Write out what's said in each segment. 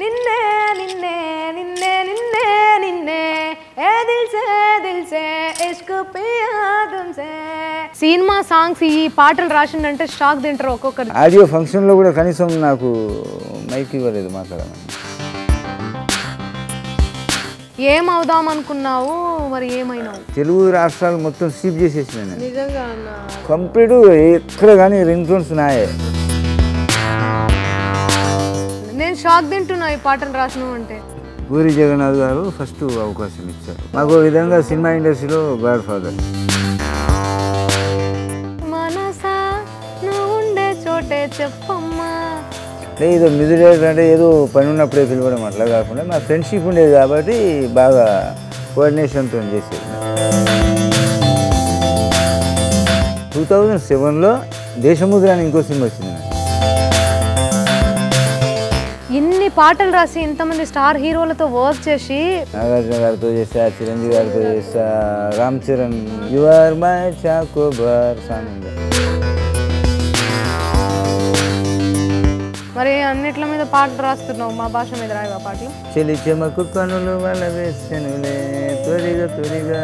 నిన్నే నిన్నే నిన్నే నిన్నే నిన్నే ఏ దిల్సే దిల్సే ఇష్క్ పియా తుమ్సే సినిమా సాంగ్స్ ఈ పాటలు రాసిండంటే షాక్ తింటారు ఒక్కొక్కరు ఆడియో ఫంక్షన్లో కూడా కనీసం నాకు మైక్ ఇవ్వలేదు మాట్లాడమని ఏం అవుదాం అనుకున్నావు మరి ఏమైనావు తెలుగు రాష్ట్రాలు మొత్తం స్వీప్ చేసేసిన నేను నిజంగా అన్న కంప్లీట్ ఎక్కడ కానీ రింగ్ టోన్స్ నాయే నేను షాక్ తింటున్నా ఈ పాటలు రాసినావు అంటే పూరి జగన్నాథ్ గారు ఫస్ట్ అవకాశం ఇచ్చారు మాకు ఓ విధంగా సినిమా ఇండస్ట్రీలో గాడ్ ఫాదర్ మనసా నువ్వు ఉండే చోటే చెప్పమ్మా అంటే ఏదో మ్యూజిక్ డైరెక్టర్ అంటే ఏదో పని ఉన్నప్పుడే పిలవడం అట్లా కాకుండా మా ఫ్రెండ్షిప్ ఉండేది కాబట్టి బాగా కోఆర్డినేషన్తో చేసేది టూ థౌజండ్ సెవెన్లో దేశముద్ర అని ఇంకో సినిమా వచ్చింది నాకు. ఇన్ని పాటలు రాసి ఇంతమంది స్టార్ హీరోలతో వర్క్ చేసి నాగార్జున గారితో చేసా చిరంజీవి గారితో చేసా Ram Charan you are my chocobar song ఉంది మరి అన్నిట్ల మీద పాటలు రాస్తున్నావు మా భాష మీద రాయవా పాటలు చెలి చెమకు కనులు వల వేసెనులే త్వరిగా త్వరిగా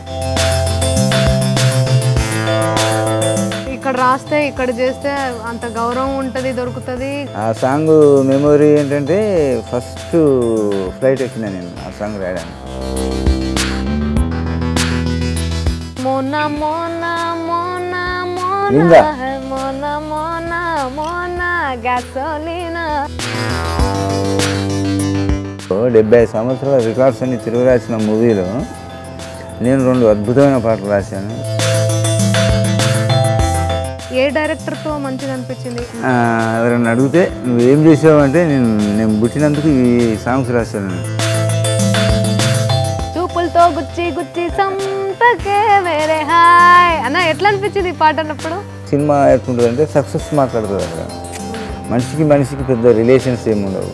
ఇక్కడ రాస్తే ఇక్కడ చేస్తే అంత గౌరవం ఉంటుంది దొరుకుతుంది ఆ సాంగ్ మెమొరీ ఏంటంటే ఫస్ట్ ఫ్లైట్ ఎక్కిన నేను ఆ సాంగ్ రాయడానికి మోనా మోనా మోనా విందా? మోనా మోనా మోనా మోనా గ్యాసోలీనా ఓ డెబ్బై సంవత్సరాల రికార్డ్స్ అన్ని తిరుగు రాసిన మూవీలో నేను రెండు అద్భుతమైన పాటలు రాశాను ఏ డైరెక్టర్తో మంచిగా అనిపించింది ఆ, ఎవరైనా అడిగితే నువ్వు ఏం చేసావు అంటే నేను నేను పుట్టినందుకు ఈ సాంగ్స్ రాశాను చూపులతో గుచ్చి గుచ్చి సంతకే వేరే హాయ్ అన్న ఎట్లా అనిపించింది ఈ పాట అన్నప్పుడు సినిమా ఎట్లుంటుంది అంటే సక్సెస్ మాట్లాడుతుంది అక్కడ మనిషికి మనిషికి పెద్ద రిలేషన్స్ ఏమి ఉండవు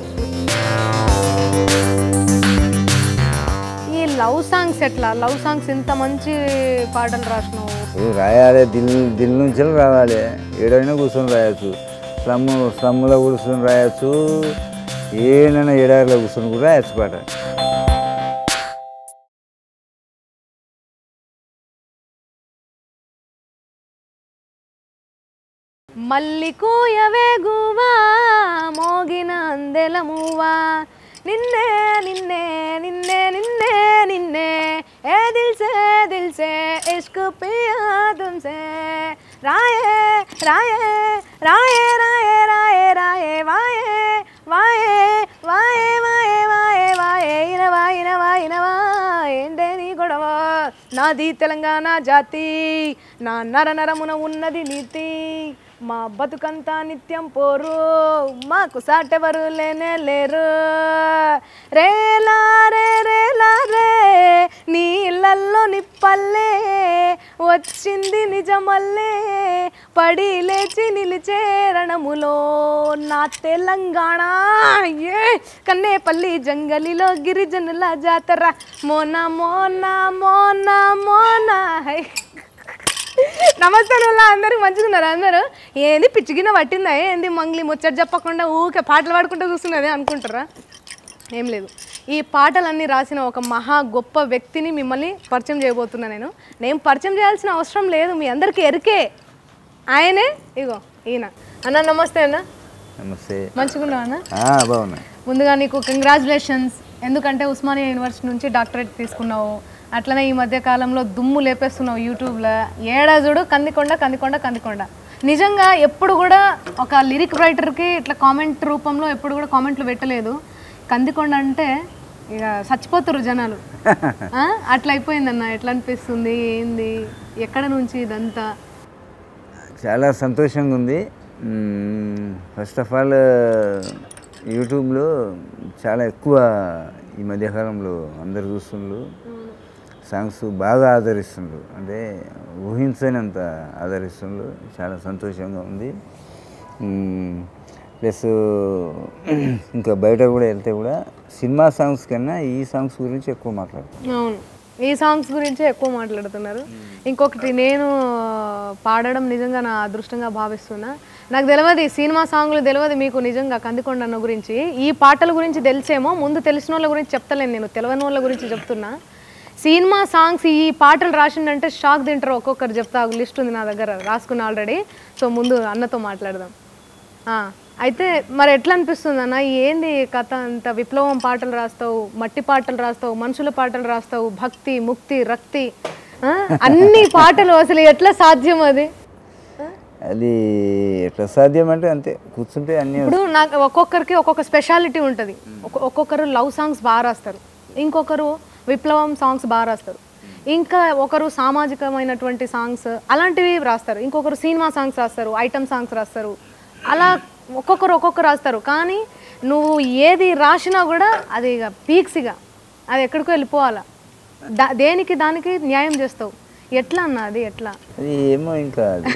ఈ లవ్ సాంగ్స్ ఎట్లా లవ్ సాంగ్స్ ఇంత మంచి పాటలు రాసినావు ఇప్పుడు రాయాలి దిల్ దిల్ నుంచి రావాలి ఏడైనా కూర్చొని రాయొచ్చు స్లమ్ స్లమ్లో కూర్చొని రాయొచ్చు ఏడైనా ఎడారిలో కూర్చొని కూడా రాయొచ్చు పాట మల్లి కూయవే గువా మోగిన అందెల మూవా నిన్నే నిన్నే నిన్నే నిన్నే నిన్నే ఏ దిల్సే దిల్సే ఇష్క్ పియా తుమ్సే రాయే రాయే రాయే రాయే రాయే రాయే వాయే వాయే వాయే వాయే వాయే వాయే ఇనవా ఇనవా ఇనవా ఏంటే నీ గొడవ నాది తెలంగాణ జాతి నా నర నరమున ఉన్నది నీతి మా బతుకంతా నిత్యం పోరు మాకు సాటెవరు లేనే లేరు రేలా రే రేలా రే నీ ఇళ్ళల్లో నిప్పల్లే వచ్చింది నిజమల్లే పడి లేచి నిలిచే రణములో నా తెలంగాణ ఏ కన్నేపల్లి జంగలిలో గిరిజనుల జాతర మోన మోన మోన మోన హై నమస్తే వాళ్ళ అందరూ మంచిగా ఉన్నారు అందరూ ఏంది పిచ్చిగిన పట్టిందా ఏంది మంగ్లీ ముచ్చట చెప్పకుండా ఊకే పాటలు పాడుకుంటూ చూస్తున్నది అనుకుంటారా ఏం లేదు ఈ పాటలన్నీ రాసిన ఒక మహా గొప్ప వ్యక్తిని మిమ్మల్ని పరిచయం చేయబోతున్నా నేను నేను పరిచయం చేయాల్సిన అవసరం లేదు మీ అందరికీ ఎరికే ఆయనే ఇగో ఈయన అన్న నమస్తే అన్న నమస్తే మంచిగున్నావు అన్న ఆ, బాగున్నాయి ముందుగా నీకు కంగ్రాచులేషన్స్ ఎందుకంటే ఉస్మానియా యూనివర్సిటీ నుంచి డాక్టరేట్ తీసుకున్నావు అట్లనే ఈ మధ్య కాలంలో దుమ్ము లేపేస్తున్నావు యూట్యూబ్లో ఏడా చూడు కందికొండ కందికొండ కందికొండ నిజంగా ఎప్పుడు కూడా ఒక లిరిక్ రైటర్కి ఇట్లా కామెంట్ రూపంలో ఎప్పుడు కూడా కామెంట్లు పెట్టలేదు కందికొండ అంటే ఇక చచ్చిపోతారు జనాలు ఆ? అట్లా అయిపోయిందన్న ఎట్లా అనిపిస్తుంది ఏంది ఎక్కడ నుంచి ఇదంతా చాలా సంతోషంగా ఉంది ఫస్ట్ ఆఫ్ ఆల్ యూట్యూబ్లో చాలా ఎక్కువ ఈ మధ్యకాలంలో అందరు చూస్తుండ్రు సాంగ్స్ బాగా ఆదరిస్తుండ్రు అంటే ఊహించనంత ఆదరిస్తుండ్రు చాలా సంతోషంగా ఉంది ప్లస్ ఇంకా బయట కూడా వెళ్తే కూడా సినిమా సాంగ్స్ కన్నా ఈ సాంగ్స్ గురించి ఎక్కువ మాట్లాడుతాం అవును ఈ సాంగ్స్ గురించే ఎక్కువ మాట్లాడుతున్నారు ఇంకొకటి నేను పాడడం నిజంగా నా అదృష్టంగా భావిస్తున్నా నాకు తెలియదు ఈ సినిమా సాంగ్లు తెలియదు మీకు నిజంగా కందికొండ అన్న గురించి ఈ పాటల గురించి తెలిసేమో ముందు తెలిసిన వాళ్ళ గురించి చెప్తలేను నేను తెలియని వాళ్ళ గురించి చెప్తున్నా సినిమా సాంగ్స్ ఈ పాటలు రాసిండంటే షాక్ తింటారు ఒక్కొక్కరు చెప్తా లిస్ట్ ఉంది నా దగ్గర రాసుకున్నా ఆల్రెడీ సో ముందు అన్నతో మాట్లాడదాం ఆ, అయితే మరి ఎట్లా అనిపిస్తుంది అన్న ఏంది కథ అంత విప్లవం పాటలు రాస్తావు మట్టి పాటలు రాస్తావు మనుషుల పాటలు రాస్తావు భక్తి ముక్తి రక్తి ఆ, అన్ని పాటలు అసలు ఎట్లా సాధ్యం అది అది ఎట్లా సాధ్యం అంటే అంతే కూర్చుంటే అన్నీ ఇప్పుడు నాకు ఒక్కొక్కరికి ఒక్కొక్క స్పెషాలిటీ ఉంటుంది ఒక్కొక్కరు లవ్ సాంగ్స్ బాగా రాస్తారు ఇంకొకరు విప్లవం సాంగ్స్ బాగా రాస్తారు ఇంకా ఒకరు సామాజికమైనటువంటి సాంగ్స్ అలాంటివి రాస్తారు ఇంకొకరు సినిమా సాంగ్స్ రాస్తారు ఐటమ్ సాంగ్స్ రాస్తారు అలా ఒక్కొక్కరు ఒక్కొక్కరు రాస్తారు కానీ నువ్వు ఏది రాసినా కూడా అది ఇక పీక్స్ ఇక అది ఎక్కడికో వెళ్ళిపోవాలా దా దేనికి దానికి న్యాయం చేస్తావు ఎట్లా అన్న అది ఎట్లా అది ఏమో ఇంకా అది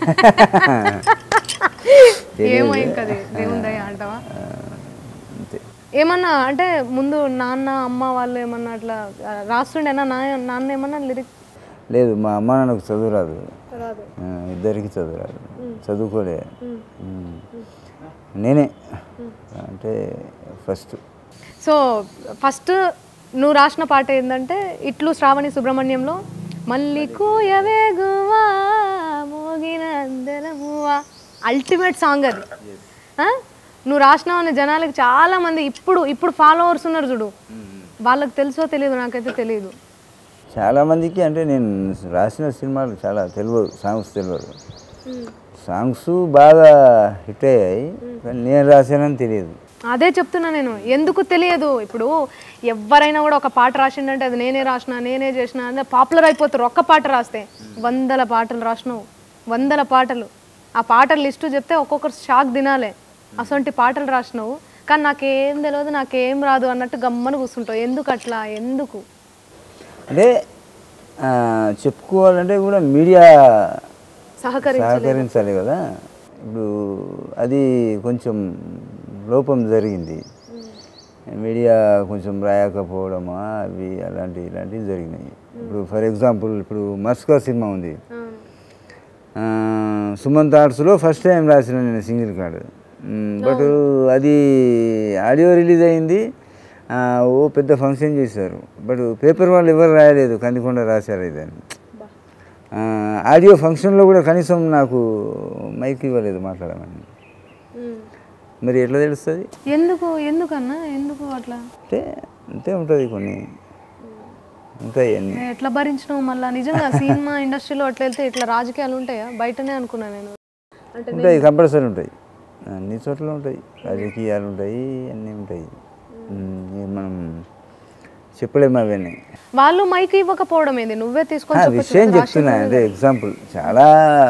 ఏమో ఇంకా అది దేవుని దయ అంటావా ఆ, అంతే ఏమన్నా అంటే ముందు నాన్న అమ్మ వాళ్ళు ఏమన్నా అట్లా ఆ, రాస్తుండేనా నా నాన్న ఏమన్నా లిరిక్ లేదు మా అమ్మ నాన్నకు చదువు రాదు రాదు ఆ, ఇద్దరికి చదువు రాదు చదువుకోలే ఉమ్. నేనే అంటే ఫస్ట్ సో ఫస్ట్ నువ్వు రాసిన పాట ఏంటంటే ఇట్లు శ్రావణి సుబ్రహ్మణ్యంలో మళ్ళీ కూయవేగువా మోగిన అందెలమువా అల్టిమేట్ సాంగ్ అది ఆ? నువ్వు రాసినావు అనే జనాలకు చాలా మంది ఇప్పుడు ఇప్పుడు ఫాలోవర్స్ ఉన్నారు చూడు వాళ్ళకి తెలుసో తెలియదు నాకైతే తెలియదు చాలామందికి అంటే నేను రాసిన సినిమాలు చాలా తెలియదు సాంగ్స్ తెలియదు సాంగ్స్ బాగా హిట్ అయ్యాయి కానీ నేను రాశానని తెలియదు అదే చెప్తున్నా నేను ఎందుకు తెలియదు ఇప్పుడు ఎవరైనా కూడా ఒక పాట రాసిండంటే అది నేనే రాసిన నేనే చేసిన అంటే పాపులర్ అయిపోతారు ఒక్క పాట రాస్తే వందల పాటలు రాసినావు వందల పాటలు ఆ పాటల లిస్టు చెప్తే ఒక్కొక్కరు షాక్ తినాలే అసొంటి పాటలు రాసినావు కానీ నాకేం తెలియదు నాకేం రాదు అన్నట్టు గమ్మన కూర్చుంటావు ఎందుకు అట్లా ఎందుకు అంటే ఆ, చెప్పుకోవాలంటే కూడా మీడియా సహకరి సహకరించాలి కదా ఇప్పుడు అది కొంచెం లోపం జరిగింది మీడియా కొంచెం రాయకపోవడమా అవి అలాంటి ఇలాంటివి జరిగినాయి ఇప్పుడు ఫర్ ఎగ్జాంపుల్ ఇప్పుడు మస్కా సినిమా ఉంది ఆ, సుమంత్ ఆర్ట్స్లో ఫస్ట్ టైం రాసిన నేను సింగిల్ కార్డు బట్ అది ఆడియో రిలీజ్ అయింది ఆ, ఓ పెద్ద ఫంక్షన్ చేశారు బట్ పేపర్ వాళ్ళు ఎవరు రాయలేదు కందికొండ రాశారు ఇదని ఆ, ఆడియో ఫంక్షన్లో కూడా కనీసం నాకు మైక్ ఇవ్వలేదు మాట్లాడమని మరి ఎట్లా తెలుస్తుంది ఎందుకు ఎందుకన్నా ఎందుకు అట్లా అంటే అంతే ఉంటుంది కొన్ని ఉంటాయి అన్నీ ఎట్లా భరించినావు మళ్ళీ నిజంగా సినిమా ఇండస్ట్రీలో అట్లా వెళ్తే ఇట్లా రాజకీయాలు ఉంటాయా బయటనే అనుకున్నా నేను అంటే ఉంటాయి కంపల్సరీ ఉంటాయి అన్ని చోట్ల ఉంటాయి రాజకీయాలు ఉంటాయి అన్నీ ఉంటాయి ఉమ్, ఇక మనం చెప్పలేము అవన్నీ వాళ్ళు మైక్ ఇవ్వకపోవడం ఏంది నువ్వే తీసుకొని ఆ, చెప్పొచ్చు విషయం కదా, చెప్తున్నా అంటే ఎగ్జాంపుల్ చాలా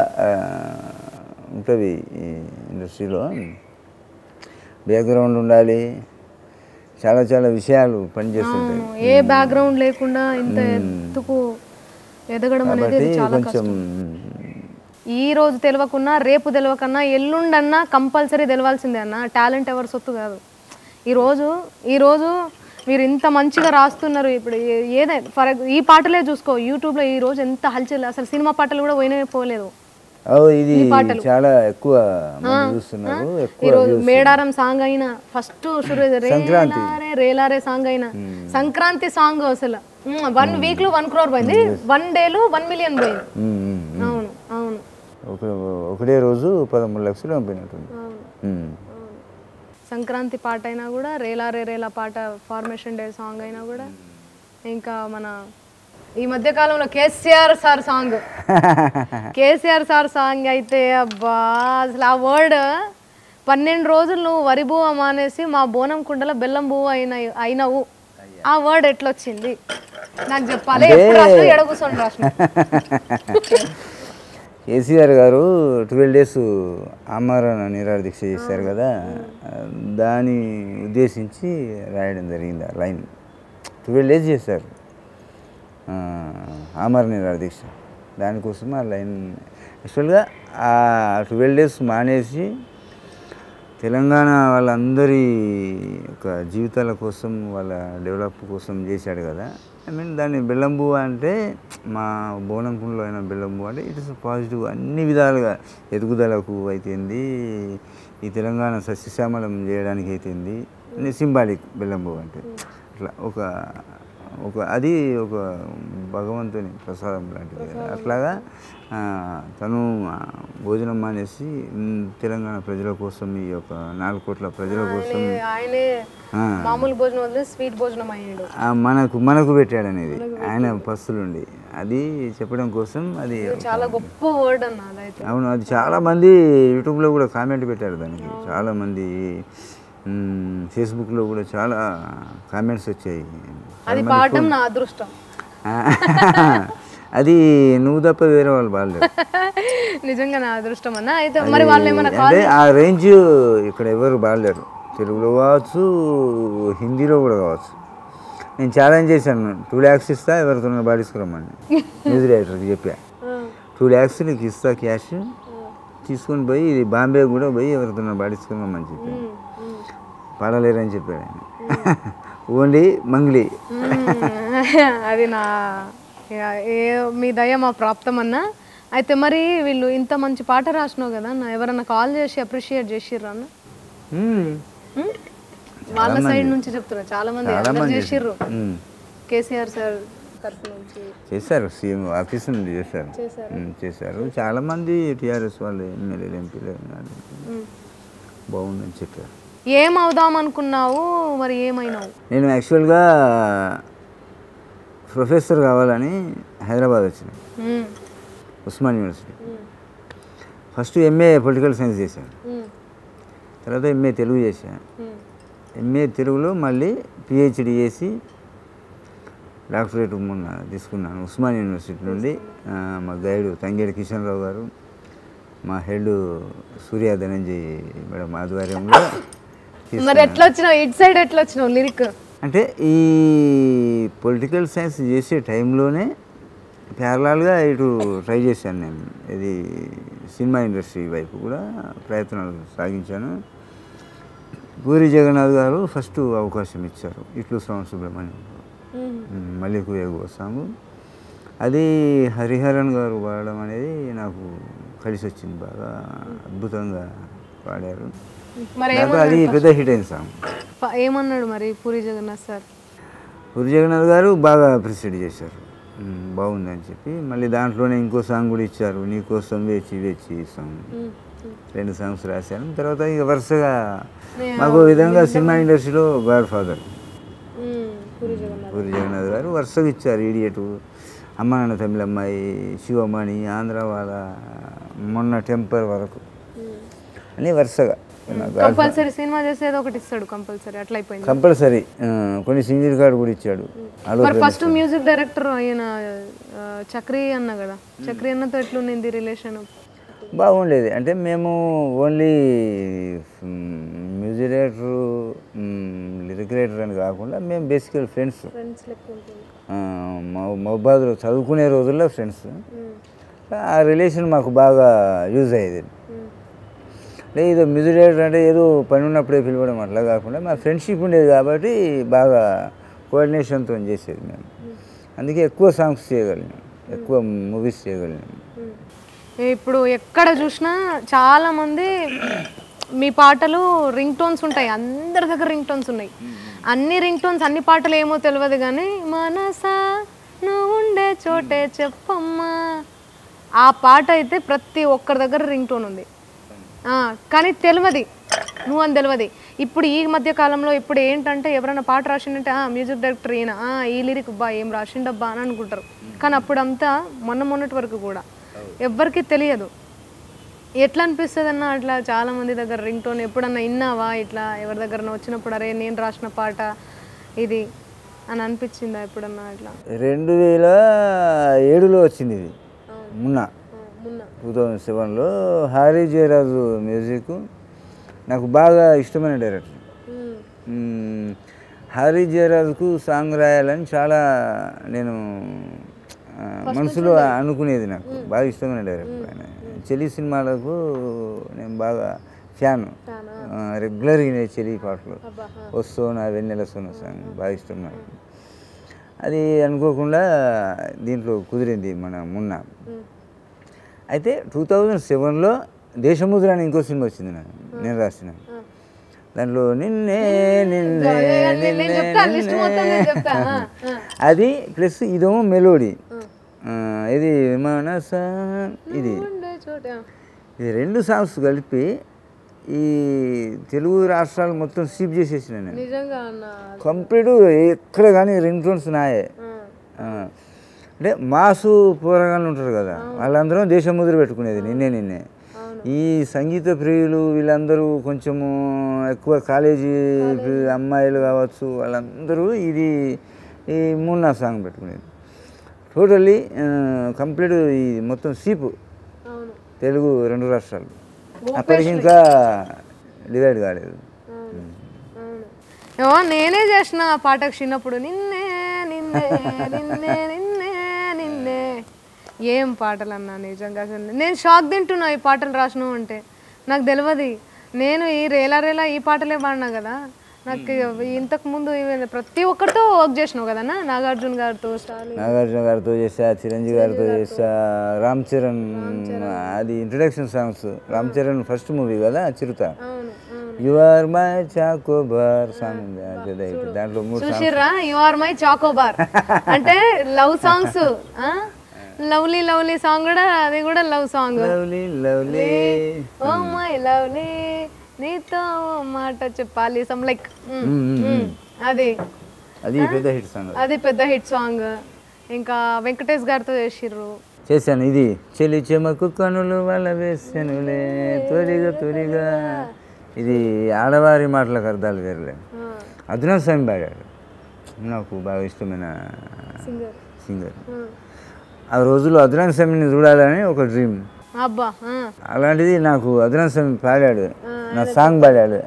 ఉంటుంది ఈ ఇండస్ట్రీలో బ్యాక్గ్రౌండ్ ఉండాలి చాలా చాలా విషయాలు పనిచేస్తుంటాయి రాష్ట్రంలో. ఏ బ్యాక్గ్రౌండ్ లేకుండా ఇంత ఎత్తుకు ఎదగడం అనేది కాబట్టి అది చాలా కొంచెం ఈ రోజు తెలియకున్నా రేపు తెలియకన్నా ఎల్లుండన్నా కంపల్సరీ తెలవాల్సిందే అన్న టాలెంట్ ఎవరి సొత్తు కాదు ఈరోజు ఈరోజు మీరు ఇంత మంచిగా రాస్తున్నారు ఇప్పుడు ఏ- ఏదైనా ఫర్ ఈ పాటలే చూసుకో యూట్యూబ్లో ఈ రోజు ఎంత హల్చల్ అసలు సినిమా పాటలు కూడా పోయినా పోలేదు ఓ ఇది చాలా ఎక్కువ మంది చూస్తున్నారు ఎక్కువ ఈరోజు మేడారం సాంగ్ అయినా ఫస్ట్ రేలారే రేలారే సాంగ్ అయినా సంక్రాంతి సాంగ్ అసలు వన్ వీక్ లో వన్ క్రోర్ పోయింది వన్ డేలో వన్ మిలియన్ పోయింది ఉమ్, ఉమ్, ఉమ్. అవును అవును ఒక ఒకటే రోజు పదమూడు లక్షలు పంపినట్టుంది అవును ఉమ్. సంక్రాంతి పాట అయినా కూడా రేలారే రేలా పాట ఫార్మేషన్ డే సాంగ్ అయినా కూడా ఇంకా మన ఈ మధ్య కాలంలో KCR sir song KCR sir song అయితే అబ్బా అసలు ఆ వర్డ్ పన్నెండు రోజులు నువ్వు వరి బువ్వ మానేసి మా బోనం కుండలో బెల్లం బువ్వ అయిన అయినవు ఆ వర్డ్ ఎట్లొచ్చింది నాకు చెప్పాలి ఎప్పుడు రాసిన ఎడ కూర్చొని రాసిన కేసీఆర్ గారు ట్వెల్వ్ డేస్ ఆమరణ నిరాహార దీక్ష చేశారు కదా దాన్ని ఉద్దేశించి రాయడం జరిగింది ఆ లైన్ ట్వెల్వ్ డేస్ చేశారు ఆ, ఆమరణ నిరాహార దీక్ష దానికోసం ఆ లైన్ యాక్చువల్గా ఆ ట్వెల్వ్ డేస్ మానేసి తెలంగాణ వాళ్ళందరి యొక్క జీవితాల కోసం వాళ్ళ డెవలప్ కోసం చేశాడు కదా ఐ మీన్ దాన్ని బెల్లంబు అంటే మా బోనంకుండలో అయిన బెల్లంబు అంటే ఇట్ ఇస్ పాజిటివ్ అన్ని విధాలుగా ఎదుగుదలకు అయితేంది ఈ తెలంగాణ సస్యశ్యామలం చేయడానికి అయితేంది సింబాలిక్ బెల్లంబు అంటే అట్లా ఒక ఒక అది ఒక భగవంతుని ప్రసాదం లాంటిది కదా. అట్లాగా ఆ, తను ఆ, భోజనం మానేసి ఉమ్, తెలంగాణ ప్రజల కోసం ఈ యొక్క నాలుగు కోట్ల ప్రజల కోసం ఆయనే ఆ, మామూలు భోజనం వదిలే స్వీట్ భోజనం అయ్యాడు ఆ, మనకు మనకు పెట్టాడు అనేది ఆయన పస్తులుండి అది చెప్పడం కోసం అది చాలా గొప్ప వర్డ్ అన్న అదైతే అవును అది చాలా మంది యూట్యూబ్లో కూడా కామెంట్ పెట్టారు దానికి చాలా మంది మ్, ఫేస్బుక్లో కూడా చాలా కామెంట్స్ వచ్చాయి అది పాడటం నా అదృష్టం ఆ, అది నువ్వు తప్ప వేరే వాళ్ళు బాగాలేరు నిజంగా నా అదృష్టం అన్న అయితే మరి వాళ్ళు ఏమైనా అంటే ఆ రేంజ్ ఇక్కడ ఎవరు బాగాలేరు తెలుగులో కావచ్చు హిందీలో కూడా కావచ్చు నేను ఛాలెంజ్ చేశాను టూ ల్యాక్స్ ఇస్తా ఎవరితో పాడించుకురమ్మని మ్యూజిక్ డైరెక్టర్కి చెప్పా టూ ల్యాక్స్ నీకు ఇస్తా క్యాష్ తీసుకొని పోయి ఇది బాంబే కూడా పోయి ఎవరితో పాడించుకురమ్మని చెప్పి పాడలేరని చెప్పాడు ఆయన ఓన్లీ మంగ్లీ అది నా ఇక ఏ మీ దయ మా ప్రాప్తం అన్న అయితే మరి వీళ్ళు ఇంత మంచి పాట రాసినావు కదా అన్న ఎవరన్నా కాల్ చేసి అప్రిషియేట్ చేసిర్రు అన్న మ్మ్. ఉమ్? వాళ్ళ సైడ్ నుంచి చెప్తున్నా చాలా మంది చాలా అందరు మంది చేసిర్రు మ్మ్. కేసీఆర్ సార్ తరఫు నుంచి చేశారు సీఎం ఆఫీస్ నుండి చేశారు చేశారు. మ్మ్, చేశారు చాలా మంది టీఆర్ఎస్ వాళ్ళు ఎమ్మెల్యేలు ఎంపీలు ఉమ్. బాగుందని చెప్పారు ఏం అవుదాం అనుకున్నావు మరి ఏమైనావు నేను యాక్చువల్గా ప్రొఫెసర్ కావాలని హైదరాబాద్ వచ్చిన um. Osman university um. First MA political science చేశాను ఉమ్. తర్వాత ఎంఏ తెలుగు చేశాను ఉమ్. ఎంఏ తెలుగులో మళ్ళీ పిహెచ్డి చేసి డాక్టరేట్ మొన్న తీసుకున్నాను ఉస్మాన్ యూనివర్సిటీ నుండి ఆ, మా గైడ్ తంగేడి కిషన్ రావు గారు మా హెడ్ సూర్య ధనంజయ్ మేడం ఆధ్వర్యంలో తీసుకున్నాను. మరి ఎట్లా వచ్చినావు ఇటు సైడ్ ఎట్లా వచ్చినావు లిరిక్ అంటే ఈ పొలిటికల్ సైన్స్ చేసే టైంలోనే ప్యారలాల్గా ఇటు ట్రై చేశాను నేను ఇది సినిమా ఇండస్ట్రీ వైపు కూడా ప్రయత్నాలు సాగించాను పూరి జగన్నాథ్ గారు ఫస్ట్ అవకాశం ఇచ్చారు ఇట్లు శ్రవణ సుబ్రహ్మణ్యం మళ్ళీ కుయగు సాంగ్ అది హరిహరన్ గారు పాడడం అనేది నాకు కలిసి వచ్చింది బాగా అద్భుతంగా పాడారు మరి నాకు అది పెద్ద హిట్ అయిన సాంగ్ ప- ఏమన్నాడు మరి పూరి జగన్నాథ్ సార్ పూరి జగన్నాథ్ గారు బాగా అప్రిషియేట్ చేశారు ఉమ్, బాగుందని చెప్పి మళ్ళీ దాంట్లోనే ఇంకో సాంగ్ కూడా ఇచ్చారు నీకోసం వేచి వేచి సాంగ్ రెండు సాంగ్స్ రాశాను తర్వాత ఇక వరుసగా మాకు ఓ విధంగా సినిమా ఇండస్ట్రీలో గాడ్ ఫాదర్ పూరి జగన్నాథ్ పూరి జగన్నాథ్ గారు వరుసగా ఇచ్చారు ఇడియటు అమ్మ నాన్న తమిళ అమ్మాయి శివమణి ఆంధ్ర వాళ్ళ మొన్న టెంపర్ వరకు అని వరుసగా నాకు కంపల్సరీ సినిమా చేసేది ఒకటి ఇస్తాడు కంపల్సరీ అట్లా అయిపోయింది కంపల్సరీ ఆ, కొన్ని సింగిల్ కార్డు కూడా ఇచ్చాడు అలో మరి ఫస్ట్ మ్యూజిక్ డైరెక్టర్ అయిన ఆ, చక్రి అన్న కదా చక్రి అన్నతో ఎట్లుండింది రిలేషన్ బాగుండేది అంటే మేము only music director lyric writer అని కాకుండా మేము బేసికల్ ఫ్రెండ్స్ ఫ్రెండ్స్ లెక్క ఉంటుంది మహబాద్లో చదువుకునే రోజుల్లో ఫ్రెండ్స్ ఆ రిలేషన్ మాకు బాగా యూజ్ అయ్యేది అంటే ఏదో మ్యూజిక్ డైరెక్టర్ అంటే ఏదో పని ఉన్నప్పుడే పిలవడం అట్లా కాకుండా మా ఫ్రెండ్షిప్ ఉండేది కాబట్టి బాగా కోఆర్డినేషన్తో చేసేది మేము అందుకే ఎక్కువ సాంగ్స్ చేయగలిగాం ఎక్కువ మూవీస్ చేయగలిగాం ఇప్పుడు ఎక్కడ చూసినా చాలా మంది మీ పాటలు రింగ్ టోన్స్ ఉంటాయి అందరి దగ్గర రింగ్ టోన్స్ ఉన్నాయి అన్ని రింగ్ టోన్స్ అన్ని పాటలు ఏమో తెలియదు కానీ మనసా నువ్వు ఉండే చోటే చెప్పమ్మా ఆ పాట అయితే ప్రతి ఒక్కరి దగ్గర రింగ్ టోన్ ఉంది ఆ, కానీ తెలియదు నువ్వు అని తెలియదు ఇప్పుడు ఈ మధ్య కాలంలో ఇప్పుడు ఏంటంటే ఎవరైనా పాట రాసిండంటే ఆ మ్యూజిక్ డైరెక్టర్ ఈయన ఆ, ఈ లిరిక్ బా ఏం రాసిండబ్బా అని అనుకుంటారు కానీ అప్పుడంతా మొన్న మొన్నటి వరకు కూడా ఎవ్వరికి తెలియదు ఎట్లా అనిపిస్తుంది అన్న అట్లా చాలా మంది దగ్గర రింగ్ టోన్ ఎప్పుడన్నా విన్నావా ఇట్లా ఎవరి దగ్గర వచ్చినప్పుడు అరే నేను రాసిన పాట ఇది అని అనిపించిందా ఎప్పుడన్నా అట్లా రెండు వేల ఏడులో వచ్చింది ఇది మొన్న మొన్న టూ థౌజండ్ సెవెన్లో హారీ జయరాజు మ్యూజిక్ నాకు బాగా ఇష్టమైన డైరెక్టర్ మ్మ్. హారీ జయరాజుకు సాంగ్ రాయాలని చాలా నేను ఆ, మనసులో అనుకునేది నాకు బాగా ఇష్టమైన డైరెక్టర్ ఆయన చెలి సినిమాలకు నేను బాగా ఫ్యాన్ రెగ్యులర్ వినే చెలి పాటలు అబ్బా ఆ. వస్తూ నా వెన్నెల సోన సాంగ్ బాగా ఇష్టం నాకు అది అనుకోకుండా దీంట్లో కుదిరింది మన మున్న ఉమ్. అయితే టూ థౌజండ్ సెవెన్లో దేశముద్ర అని ఇంకో సినిమా వచ్చింది నాకు నేను రాసిన ఆ. దాంట్లో నిన్నే నిన్నే అదే, అదే, నేను నిన్నే, చెప్తా లిస్ట్ మొత్తం నేను చెప్తా ఆ, ఆ. అది ప్లస్ ఇదేమో మెలోడీ ఆ. ఇది మనస ఇది ఉండే చోట ఇది రెండు సాంగ్స్ కలిపి ఈ తెలుగు రాష్ట్రాలు మొత్తం స్వీప్ చేసేసిన నేను నిజంగా అన్న కంప్లీట్ ఎక్కడ కానీ రింగ్ టోన్స్ నాయే ఆ. ఆ, అంటే మాసు పోరగాళ్ళు ఉంటారు కదా వాళ్ళందరూ దేశం ముద్ర పెట్టుకునేది నిన్నే నిన్నే అవును ఈ సంగీత ప్రియులు వీళ్ళందరూ కొంచెము ఎక్కువ కాలేజీ ప్రి- అమ్మాయిలు కావచ్చు వాళ్ళందరూ ఇది ఈ మూన్నా సాంగ్ పెట్టుకునేది టోటల్లీ కంప్లీట్ ఈ మొత్తం సీపు అవును తెలుగు రెండు రాష్ట్రాలు అప్పటికి ఇంకా డివైడ్ కాలేదు అవును అవును ఏమో నేనే చేసిన ఆ పాటకు చిన్నప్పుడు నిన్నే నిన్నే నిన్నే నిన్నే నిన్నే ఏం పాటలు అన్నా నిజంగా అసలు నేను షాక్ తింటున్నా ఈ పాటలు రాసినావు అంటే నాకు తెలియదు నేను ఈ రేలా రేలా ఈ పాటలే పాడినా కదా నాకు ఇంతకు ముందు ఇవి ప్రతి ఒక్కరితో వర్క్ చేసినావు కదన్నా నాగార్జున గారితో స్టాలిన్ నాగార్జున గారితో చేసా చిరంజీవి గారితో చేసా రామ్ చరణ్ అది introduction songs Ram Charan first movie కదా చిరుత అవును అవును you are my chocobar song ఉంది అది పెద్ద hit. దాంట్లో మూడు సాంగ్స్ చూసిర్రా యు ఆర్ మై చాకోబార్ అంటే love songs lovely lovely song కూడా అది కూడా love song lovely lovely oh my lovely నీతో ఓ మాట చెప్పాలి సమ్ లైక్ అది అది పెద్ద హిట్ సాంగ్ అది పెద్ద హిట్ సాంగ్ ఇంకా వెంకటేష్ గారితో చేసిర్రు చేశాను ఇది చెలి చెమకు కనులు వల వేసానులే తొలిగా తొలిగా ఇది ఆడవారి మాటలకు అర్థాలు వేరులే ఆ, అదునా స్వామి పాడాడు నాకు బాగా ఇష్టమైన సింగర్ సింగర్ ఆ, ఆ రోజుల్లో అదునాన్ స్వామిని చూడాలని ఒక డ్రీమ్ అబ్బా ఆ, అలాంటిది నాకు అదునాన్ స్వామి పాడాడు నా సాంగ్ పాడాడు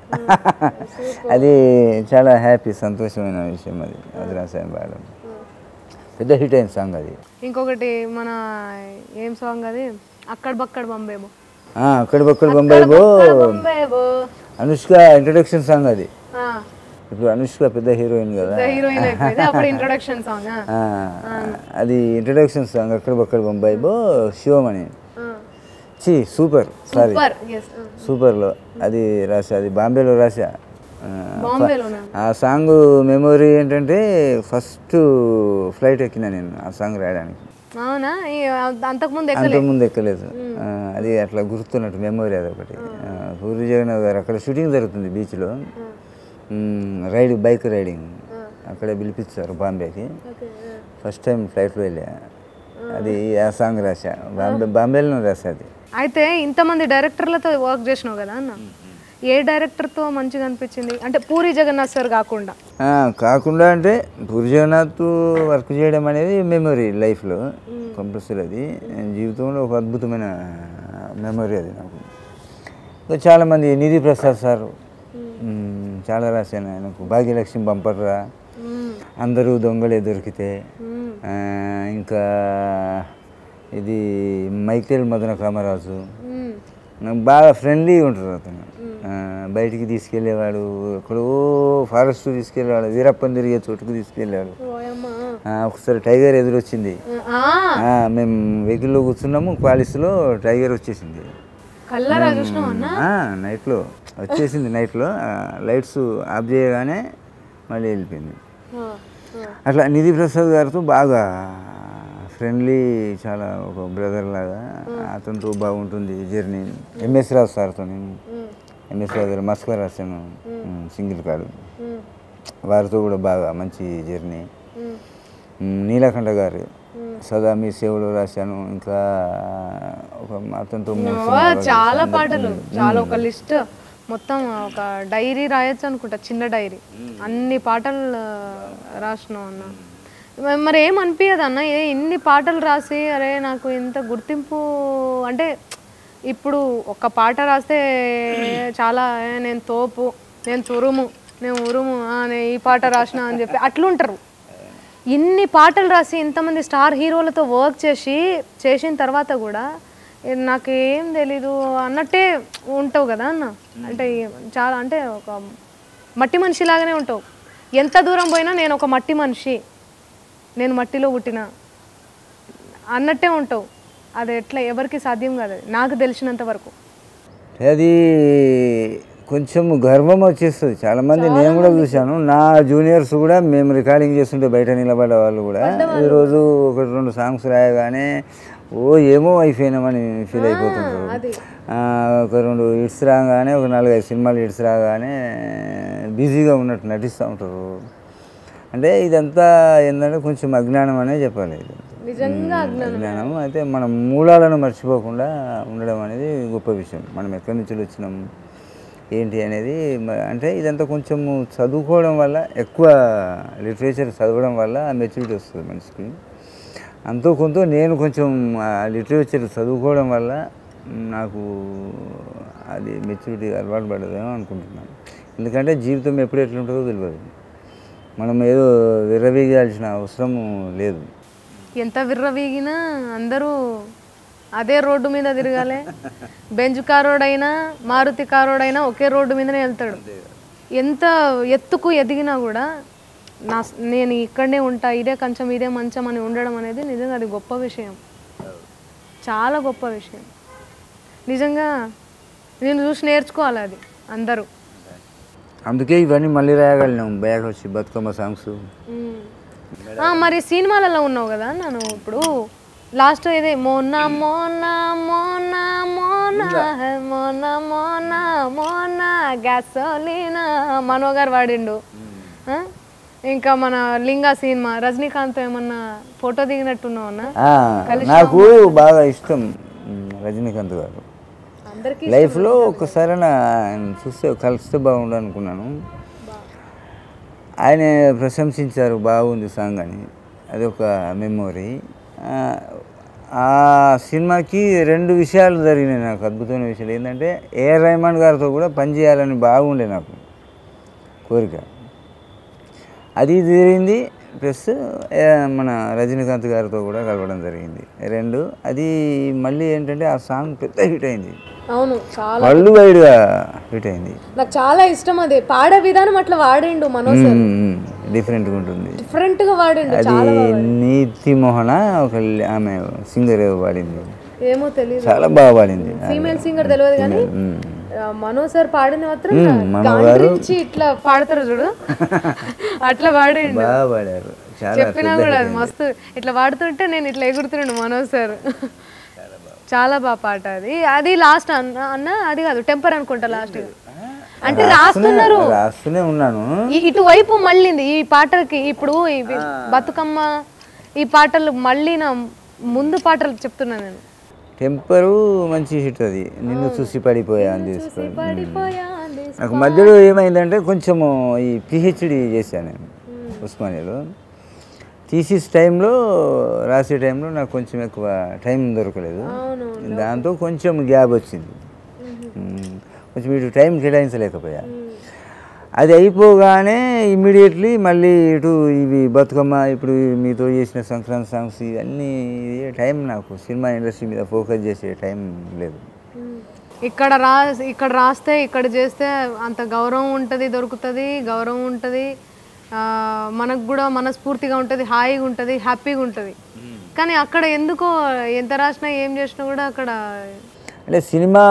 అది చాలా హ్యాపీ సంతోషమైన విషయం అది అదునాన్ స్వామి పాడడం పెద్ద హిట్ అయిన సాంగ్ అది ఇంకొకటి మన ఏం సాంగ్ అది అక్కడ బక్కడ బంబేమో ఆ, అక్కడి బొక్కడు బొంబాయి బో బంబేబో అనుష్క ఇంట్రడక్షన్ సాంగ్ అది ఇప్పుడు అనుష్క పెద్ద హీరోయిన్ కదా హీరోయిన్ అయిపోయింది అప్పుడు ఇంట్రొడక్షన్ సాంగ్ ఆ, అది ఇంట్రడక్షన్ సాంగ్ అక్కడ బొక్కడ బొంబాయి బో శివమణి చి సూపర్ సారీ సూపర్ ఎస్ సూపర్లో అది రాసా అది బాంబేలో రాసా ఆ, బాంబేలోనా ఆ సాంగ్ మెమొరీ ఏంటంటే ఫస్ట్ ఫ్లైట్ ఎక్కిన నేను ఆ సాంగ్ రాయడానికి అవునా ఈ అంతకుముందు ఎక్కలే అంతకుముందు ఎక్కలేదు ఆ, అది అట్లా గుర్తున్నట్టు మెమొరీ అది ఒకటి ఆ, పూరి జగన్నాథ్ గారు అక్కడ షూటింగ్ జరుగుతుంది బీచ్లో రైడ్ బైక్ రైడింగ్ అక్కడే పిలిపించారు బాంబేకి ఓకే ఫస్ట్ టైం ఫ్లైట్లో వెళ్ళా అది ఆ సాంగ్ రాసా బాంబే బాంబేలో రాసా అది అయితే ఇంతమంది డైరెక్టర్లతో వర్క్ చేసినావు కదా అన్న ఏ డైరెక్టర్తో మంచిగా అనిపించింది అంటే పూరి జగన్నాథ్ సార్ కాకుండా ఆ, కాకుండా అంటే పూరి జగన్నాథ్ వర్క్ చేయడం అనేది మెమొరీ లైఫ్లో కంపల్సరీ అది జీవితంలో ఒక అద్భుతమైన మెమొరీ అది నాకు ఇంకా చాలామంది నిధి ప్రసాద్ సార్ మ్, చాలా రాశాను ఆయనకు భాగ్యలక్ష్మి బంపర్రా మ్మ్. అందరూ దొంగలే దొరికితే మ్మ్. ఆ, ఇంకా ఇది మైకేల్ మదన కామరాజు మ్మ్. నాకు బాగా ఫ్రెండ్లీ ఉంటారు అతను ఆ, బయటికి తీసుకెళ్ళేవాడు ఎక్కడో ఫారెస్ట్ తీసుకెళ్ళేవాడు వీరప్పని తిరిగే చోటుకు తీసుకెళ్ళాడు ఓయమ్మ. ఆ, ఒకసారి టైగర్ ఎదురొచ్చింది ఆ, ఆ, మేము వెహికల్లో కూర్చున్నాము క్వాలిస్లో టైగర్ వచ్చేసింది కల్లరా చూసినావు అన్న ఆ, నైట్లో వచ్చేసింది నైట్లో ఆ, లైట్స్ ఆఫ్ చేయగానే మళ్ళీ వెళ్ళిపోయింది ఆ, ఆ. అట్లా నిధి ప్రసాద్ గారితో బాగా ఫ్రెండ్లీ చాలా ఒక బ్రదర్ లాగా అతనితో బాగుంటుంది జర్నీ ఎంఎస్ రావు సార్తో మ్మ్. ఎంఎస్ రావు గారు మస్కర్ రాశాను సింగిల్ కార్డు మ్మ్. వారితో కూడా బాగా మంచి జర్నీ మ్మ్. మ్, నీలకంఠ గారు సదా మీ సేవలో రాశాను ఇంకా ఒక అతనితో మూడు ఓ, సినిమాలు చాలా పాటలు చాలా ఒక లిస్ట్ మొత్తం ఒక డైరీ రాయొచ్చు అనుకుంటా చిన్న డైరీ అన్ని పాటలు ఆ, రాసినావు అన్న మ- మరి ఏం అనిపించదు అన్న ఏ ఇన్ని పాటలు రాసి అరే నాకు ఇంత గుర్తింపు అంటే ఇప్పుడు ఒక పాట రాస్తే చాలా "ఏ, నేను తోపు నేను తురుము నేను ఉరుము ఆ, నేను ఈ పాట రాసిన అని చెప్పి అట్లుంటారు ఇన్ని పాటలు రాసి ఇంతమంది స్టార్ హీరోలతో వర్క్ చేసి చేసిన తర్వాత కూడా ఏ, నాకేం తెలీదు అన్నట్టే ఉంటావు కదా అన్న అంటే చాలా అంటే ఒక మట్టి మనిషి లాగానే ఉంటావు ఎంత దూరం పోయినా నేను ఒక మట్టి మనిషి నేను మట్టిలో పుట్టిన అన్నట్టే ఉంటావు అది ఎట్లా ఎవరికి సాధ్యం కాదు అది నాకు తెలిసినంత వరకు అది కొంచెం గర్వం వచ్చేస్తుంది చాలా మంది నేను కూడా చూశాను నా జూనియర్స్ కూడా మేము రికార్డింగ్ చేస్తుంటే బయట నిలబడ్డ వాళ్ళు కూడా ఈరోజు ఒకటి రెండు సాంగ్స్ రాయగానే ఓ ఏమో అయిపోయినామని ఫీల్ అయిపోతుంటారు ఆ, ఒక రెండు హిట్స్ రాగానే ఒక నాలుగైదు సినిమాలు హిట్స్ రాగానే బిజీగా ఉన్నట్టు నటిస్తూ ఉంటారు అంటే ఇదంతా ఏంటంటే కొంచెం అజ్ఞానం అనే చెప్పాలి ఇది నిజంగా అజ్ఞానం అయితే మన మూలాలను మర్చిపోకుండా ఉండడం అనేది గొప్ప విషయం మనం ఎక్కడి నుంచి వచ్చినాం ఏంటి అనేది మ- అంటే ఇదంతా కొంచెం చదువుకోవడం వల్ల ఎక్కువ లిటరేచర్ చదవడం వల్ల మెచ్యూరిటీ వస్తుంది మనిషికి అంతో కొంత నేను కొంచెం ఆ లిటరేచర్ చదువుకోవడం వల్ల నాకు అది మెచ్యూరిటీ అలవాటు పడదేమో అనుకుంటున్నాను ఎందుకంటే జీవితం ఎప్పుడు ఎట్లుంటుందో తెలియదు మనం ఏదో విర్రవీగాల్సిన అవసరం లేదు ఎంత విర్రవీగినా అందరూ అదే రోడ్డు మీద తిరగాలి బెంజ్ కారోడైనా మారుతి కారోడైనా ఒకే రోడ్డు మీదనే వెళ్తాడు ఎంత ఎత్తుకు ఎదిగినా కూడా నా నేను ఇక్కడనే ఉంటా ఇదే కంచం ఇదే మంచం అని ఉండడం అనేది నిజంగా అది గొప్ప విషయం చాలా గొప్ప విషయం నిజంగా నేను చూసి నేర్చుకోవాలి అది అందరూ అందుకే ఇవన్నీ మళ్ళీ రాయగలిగినాం బ్యాగ్ వచ్చి బతుకమ్మ సాంగ్స్ ఆ, మరి సినిమాలలో ఉన్నావు కదా నన్ను ఇప్పుడు లాస్ట్ ఇదే మోనా మోనా మోనా మోనా మోనా మోనా మోనా గ్యాసోలీనా మనో గారు వాడిండు ఆ? ఇంకా మన లింగా సినిమా రజనీకాంత్ ఏమన్నా ఫోటో దిగినట్టున్నావు అన్న నాకు బాగా ఇష్టం ఉమ్, రజనీకాంత్ గారు అందరికీ లైఫ్లో ఒకసారి ఆయన చూస్తే కలిస్తే బాగుండు అనుకున్నాను ఆయన ప్రశంసించారు బాగుంది సాంగ్ అని అది ఒక మెమొరీ ఆ సినిమాకి రెండు విషయాలు జరిగినాయి నాకు అద్భుతమైన విషయాలు ఏంటంటే ఏఆర్ రెహమాన్ గారితో కూడా పనిచేయాలని బాగుండే నాకు కోరిక అది జరిగింది ప్లస్ ఏ, మన రజనీకాంత్ గారితో కూడా కలవడం జరిగింది రెండు అది మళ్ళీ ఏంటంటే ఆ సాంగ్ పెద్ద హిట్ అయింది అవును చాలా వరల్డ్ వైడ్గా హిట్ అయింది నాకు చాలా ఇష్టం అది పాడే విధానం అట్లా వాడిండు మనో డిఫరెంట్గా ఉంటుంది డిఫరెంట్ గా వాడిండు అది నీతి మోహన ఒక లి- ఆమె సింగర్ పాడింది ఏమో తెలియదు చాలా బాగా పాడింది ఫీమేల్ సింగర్ తెలియదు కానీ మ్మ్. ఆ, మనో సార్ పాడింది మాత్రం మనో గారు- గాండ్రించి ఇట్లా పాడతారు చూడు అట్లా పాడిండు బాగా పాడారు చాలా చెప్పినా కూడా అది మస్తు ఇట్లా పాడుతుంటే నేను ఇట్లా ఎగురుతుండు మనో సార్ చాలా బాగా పాట అది అది లాస్ట్ అన్న అన్న అది కాదు టెంపర్ అనుకుంటా లాస్ట్ అంటే రాస్తున్నారు రాస్తూనే ఉన్నాను ఈ- ఇటువైపు మళ్ళీంది ఈ పాటలకి ఇప్పుడు ఇవి బతుకమ్మ ఈ పాటలు మళ్ళీ నా ముందు పాటలు చెప్తున్నాను నేను టెంపరు మంచి హిట్ అది నిన్ను చూసి పడిపోయా అని తీసుకొని పడిపోయా అంది. నాకు మధ్యలో ఏమైందంటే కొంచెము ఈ పిహెచ్డి చేశాను నేను ఉస్మానియాలో థీసిస్ టైంలో రాసే టైంలో నాకు కొంచెం ఎక్కువ టైం దొరకలేదు అవును దాంతో కొంచెం గ్యాప్ వచ్చింది మ్మ్. కొంచెం ఇటు టైం కేటాయించలేకపోయా అది అయిపోగానే ఇమ్మీడియట్లీ మళ్ళీ ఇటు ఇవి బతుకమ్మ ఇప్పుడు మీతో చేసిన సంక్రాంతి సాంగ్స్ ఇవన్నీ ఇది టైం నాకు సినిమా ఇండస్ట్రీ మీద ఫోకస్ చేసే టైం లేదు ఇక్కడ రా ఇక్కడ రాస్తే ఇక్కడ చేస్తే అంత గౌరవం ఉంటుంది దొరుకుతుంది గౌరవం ఉంటుంది మనకు కూడా మనస్ఫూర్తిగా ఉంటుంది హాయిగా ఉంటుంది హ్యాపీగా ఉంటుంది కానీ అక్కడ ఎందుకో ఎంత రాసినా ఏం చేసినా కూడా అక్కడ అంటే సినిమా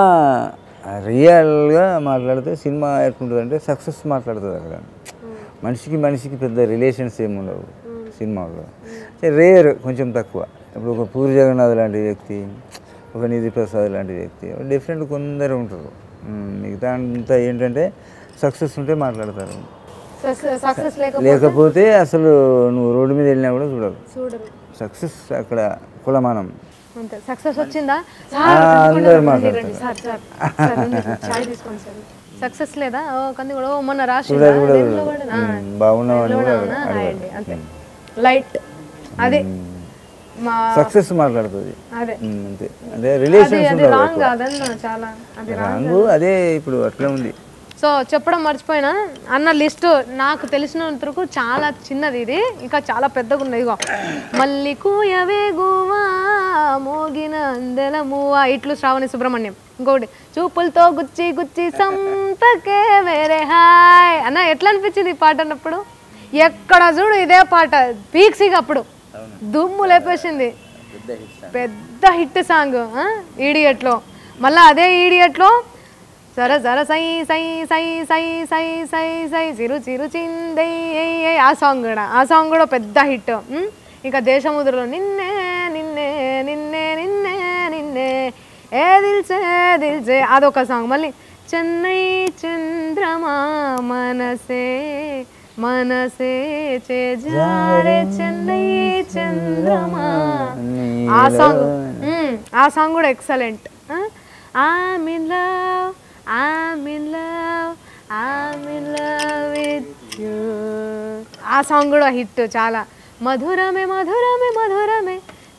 రియల్గా మాట్లాడితే సినిమా ఎట్లుంటుంది అంటే సక్సెస్ మాట్లాడుతుంది అక్కడ మనిషికి మనిషికి పెద్ద రిలేషన్స్ ఏమి ఉండవు సినిమాలో రేర్ కొంచెం తక్కువ ఇప్పుడు ఒక పూరి జగన్నాథ్ లాంటి వ్యక్తి ఒక నిధి ప్రసాద్ లాంటి వ్యక్తి డిఫరెంట్ కొందరు ఉంటారు ఉమ్, మిగతా అంతా ఏంటంటే సక్సెస్ ఉంటే మాట్లాడతారు సక్సెస్ లేక లేకపోతే అసలు నువ్వు రోడ్డు మీద వెళ్ళినా కూడా చూడరు చూడరు సక్సెస్ అక్కడ కులమానం అంతే సక్సెస్ వచ్చిందా ఆ, అందరు మాట్లాడతారు సార్ సార్ సార్ ఉండండి, చాయ్ తీసుకోండి సార్ సక్సెస్ లేదా ఓ కంది కూడా ఓ మొన్న రాసి చూడరు కూడా ఉమ్, బాగున్నావు అని కూడా అండి అంతే లైట్ అదే మా సక్సెస్ మాట్లాడుతుంది అదే ఉమ్, అంతే అంటే రిలేషన్స్ అది రాంగ్ కాదన్న చాలా అది రాంగు అదే ఇప్పుడు అట్లే ఉంది సో చెప్పడం మర్చిపోయినా అన్న లిస్ట్ నాకు తెలిసినంత వరకు చాలా చిన్నది ఇది ఇంకా చాలా పెద్దగా ఉన్నది ఇగో మల్లి కూయవే గువా మోగిన అందెల మూవా ఇట్లు శ్రావణి సుబ్రహ్మణ్యం ఇంకొకటి చూపులతో గుచ్చి గుచ్చి సంతకే వేరే హాయ్ అన్న ఎట్లా అనిపించింది ఈ పాట అన్నప్పుడు ఎక్కడ చూడు ఇదే పాట పీక్సిగా అప్పుడు దుమ్ము లేపేసింది పెద్ద హిట్ సాంగ్ ఈడియట్లో మళ్ళీ అదే ఈడియట్లో సర సర సై సై సై సై సై సై సై చిరు చిరు చిందై ఏయ్ ఏయ్ ఆ సాంగ్ కూడా ఆ సాంగ్ కూడా పెద్ద హిట్ ఇంకా దేశముద్రలో నిన్నే నిన్నే నిన్నే నిన్నే నిన్నే ఏ దిల్సే దిల్సే అదొక సాంగ్ మళ్ళీ చెన్నై చంద్రమా మనసే మనసే చేజారే చెన్నై చంద్రమా ఆ సాంగ్ మ్మ్. ఆ సాంగ్ కూడా excellent I'm in love I'm in love I'm in love with you ఆ సాంగ్ కూడా హిట్ చాలా మధురమే మధురమే మధురమే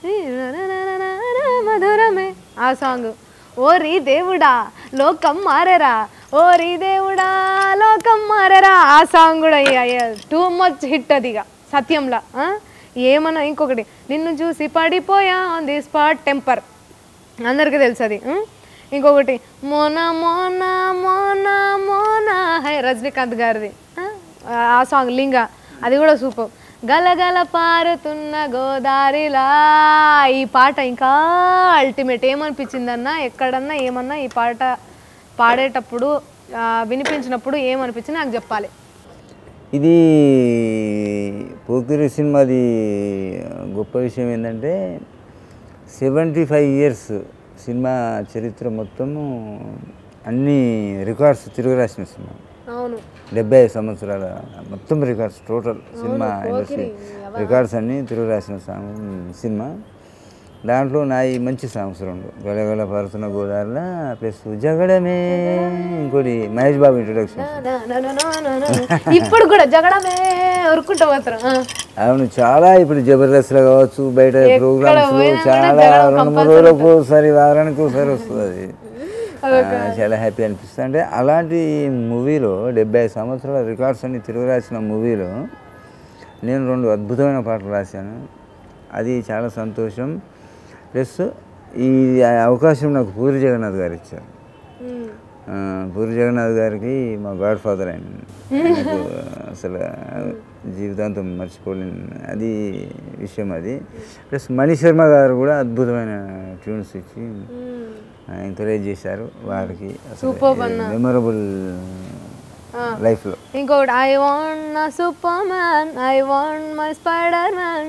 మధురమే ఆ సాంగ్ ఓరి దేవుడా లోకం మారేరా ఓరి దేవుడా లోకం మారేరా ఆ సాంగ్ కూడా టూ మచ్ హిట్ అది ఇక సత్యంలా ఆ? ఏమన్నా ఇంకొకటి నిన్ను చూసి పడిపోయా ఆన్ ది స్పాట్ టెంపర్ అందరికీ తెలుసు అది ఉం? ఇంకొకటి మోన మోన మోన మోన హై రజనీకాంత్ గారిది ఆ? ఆ సాంగ్ లింగ అది కూడా సూపర్ గలగల పారుతున్న గోదారిలా ఈ పాట ఇంకా అల్టిమేట్ ఏమనిపించిందన్న ఎక్కడన్నా ఏమన్నా ఈ పాట పాడేటప్పుడు ఆ, వినిపించినప్పుడు ఏమనిపించింది నాకు చెప్పాలి ఇది పోకిరి సినిమాది గొప్ప విషయం ఏంటంటే సెవెంటీ ఫైవ్ ఇయర్స్ సినిమా చరిత్ర మొత్తము అన్ని రికార్డ్స్ తిరుగు రాసిన సినిమా అవును డెబ్బై ఐదు సంవత్సరాల మొత్తం records total cinema industry records అన్ని తిరుగు రాసిన సాంగ్ సినిమా దాంట్లో నా ఈ మంచి సాంగ్స్ రెండు గలగల పరుతున్న గోదావరిలో ప్లస్ జగడమే ఇంకోటి మహేష్ బాబు ఇంట్రొడక్షన్ నా, నా, నా, నా, నా, నా. ఇప్పుడు కూడా జగడమే ఉరుక్కుంటూ పోతారు ఆ. అవును చాలా ఇప్పుడు జబర్దస్త్లో కావచ్చు బయట ప్రోగ్రామ్స్ పోయినా కూడా చాలా జగడం రెండు మూడు రోజులకు ఒకసారి వారానికి ఒకసారి వస్తుంది అది ఆ, చాలా హ్యాపీ అనిపిస్తుంది అంటే అలాంటి మూవీలో డెబ్బై ఐదు సంవత్సరాల రికార్డ్స్ అన్ని తిరుగు రాసిన మూవీలో నేను రెండు అద్భుతమైన పాటలు రాశాను అది చాలా సంతోషం ప్లస్ ఈ అవకాశం నాకు పూరి జగన్నాథ్ గారు ఇచ్చారు ఉమ్. ఆ, పూరి జగన్నాథ్ గారికి మా గాడ్ ఫాదర్ ఆయన నాకు అసలు జీవితాంతం మర్చిపోలేని అది విషయం అది ప్లస్ మణి శర్మ గారు కూడా అద్భుతమైన ట్యూన్స్ ఇచ్చి ఎంకరేజ్ చేశారు వారికి Superb అన్న. మెమొరబుల్ ఆ. లైఫ్లో ఇంకొకటి ఐ వాంట్ నా superman I want my spiderman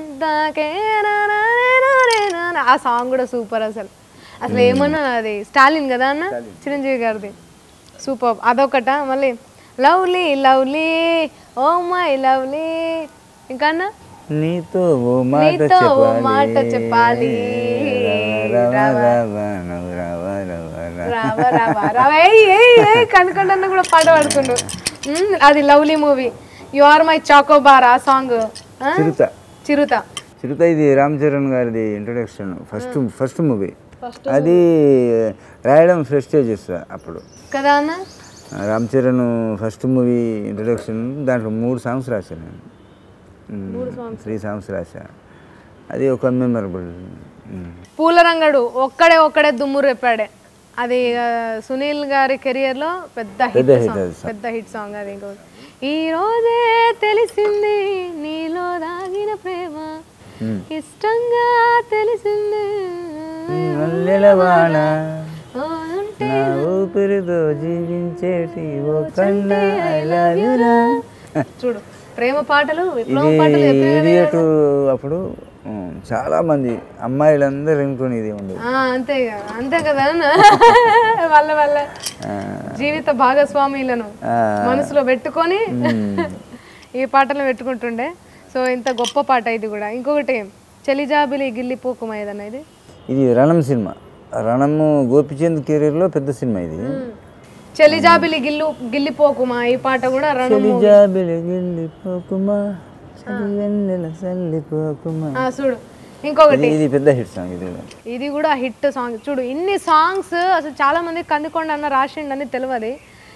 ఆ సాంగ్ కూడా సూపర్ అసలు అసలు ఏమన్నా అది స్టాలిన్ కదా అన్న చిరంజీవి గారిది సూపర్ అదొకట మళ్ళీ lovely lovely oh my lovely ఇంకా అన్న నీతో ఓ మాట నీతో ఓ చెప్పాలి మాట చెప్పాలి. రవ, రవ, రవ, రవ, రవ, రవ. రావ రావ రావ ఏయ్ ఏయ్ ఏయ్ కనకండన్న కూడా పాట పాడుతుండు మ్, అది lovely movie you are my chocobar ఆ సాంగ్ చిరుత చిరుత చిరుత ఇది రామ్ చరణ్ గారిది ఇంట్రొడక్షన్ ఫస్ట్ ఫస్ట్ మూవీ అది రాయడం ఫస్ట్ స్టేజెస్ అప్పుడు కదా అన్న Ram Charan first movie introduction దాంట్లో మూడు సాంగ్స్ రాశాను నేను త్రీ సాంగ్స్ రాశా అది ఒక మెమరబుల్ పూలరంగడు ఒక్కడే ఒక్కడే దుమ్ము రేపాడే అది ఆ, సునీల్ గారి కెరియర్ లో పెద్ద హిట్ పెద్ద hit సాంగ్ అది సాంగ్. పెద్ద హిట్ సాంగ్ అది ఇంకో ఈ రోజే తెలిసింది నీలో దాగిన ప్రేమ ఇష్టంగా తెలిసింది మల్లెలవాన ఓ అంటే నా ఊపిరితో జీవించేటి ఓ కన్న ఐ లవ్ యు రా చూడు ప్రేమ పాటలు విప్లవ ఇది పాటలు ఎప్పుడు ఇడియట్ అప్పుడు ఉమ్, చాలా మంది అమ్మాయిలందరూ రింగ్టోన్ ఇది ఉండేది ఆ, అంతే ఇక. అంతే కదా అన్న? వాళ్ళ వాళ్ళ జీవిత భాగస్వామిలను ఆ, మనసులో పెట్టుకొని ఈ పాటలు పెట్టుకుంటుండే సో ఇంత గొప్ప పాట ఇది కూడా ఇంకొకటి చలిజాబిలి గిల్లిపోకుమ ఏదన్నా ఇది ఇది రణం సినిమా రణము గోపిచంద్ కెరీర్లో పెద్ద సినిమా ఇది చలిజాబిలి గిల్లు గిల్లిపోకుమా ఈ పాట కూడా రణం చలిజాబిలి గిల్లిపోకుమా చలి వెన్నెల చల్లిపోకుమా ఆ, చూడు ఇంకొకటి ఇది ఇది పెద్ద హిట్ సాంగ్ ఇది కూడా. ఇది కూడా హిట్ సాంగ్ చూడు ఇన్ని సాంగ్స్ అసలు చాలా మంది కందికొండ అన్న రాసిండని తెలియదు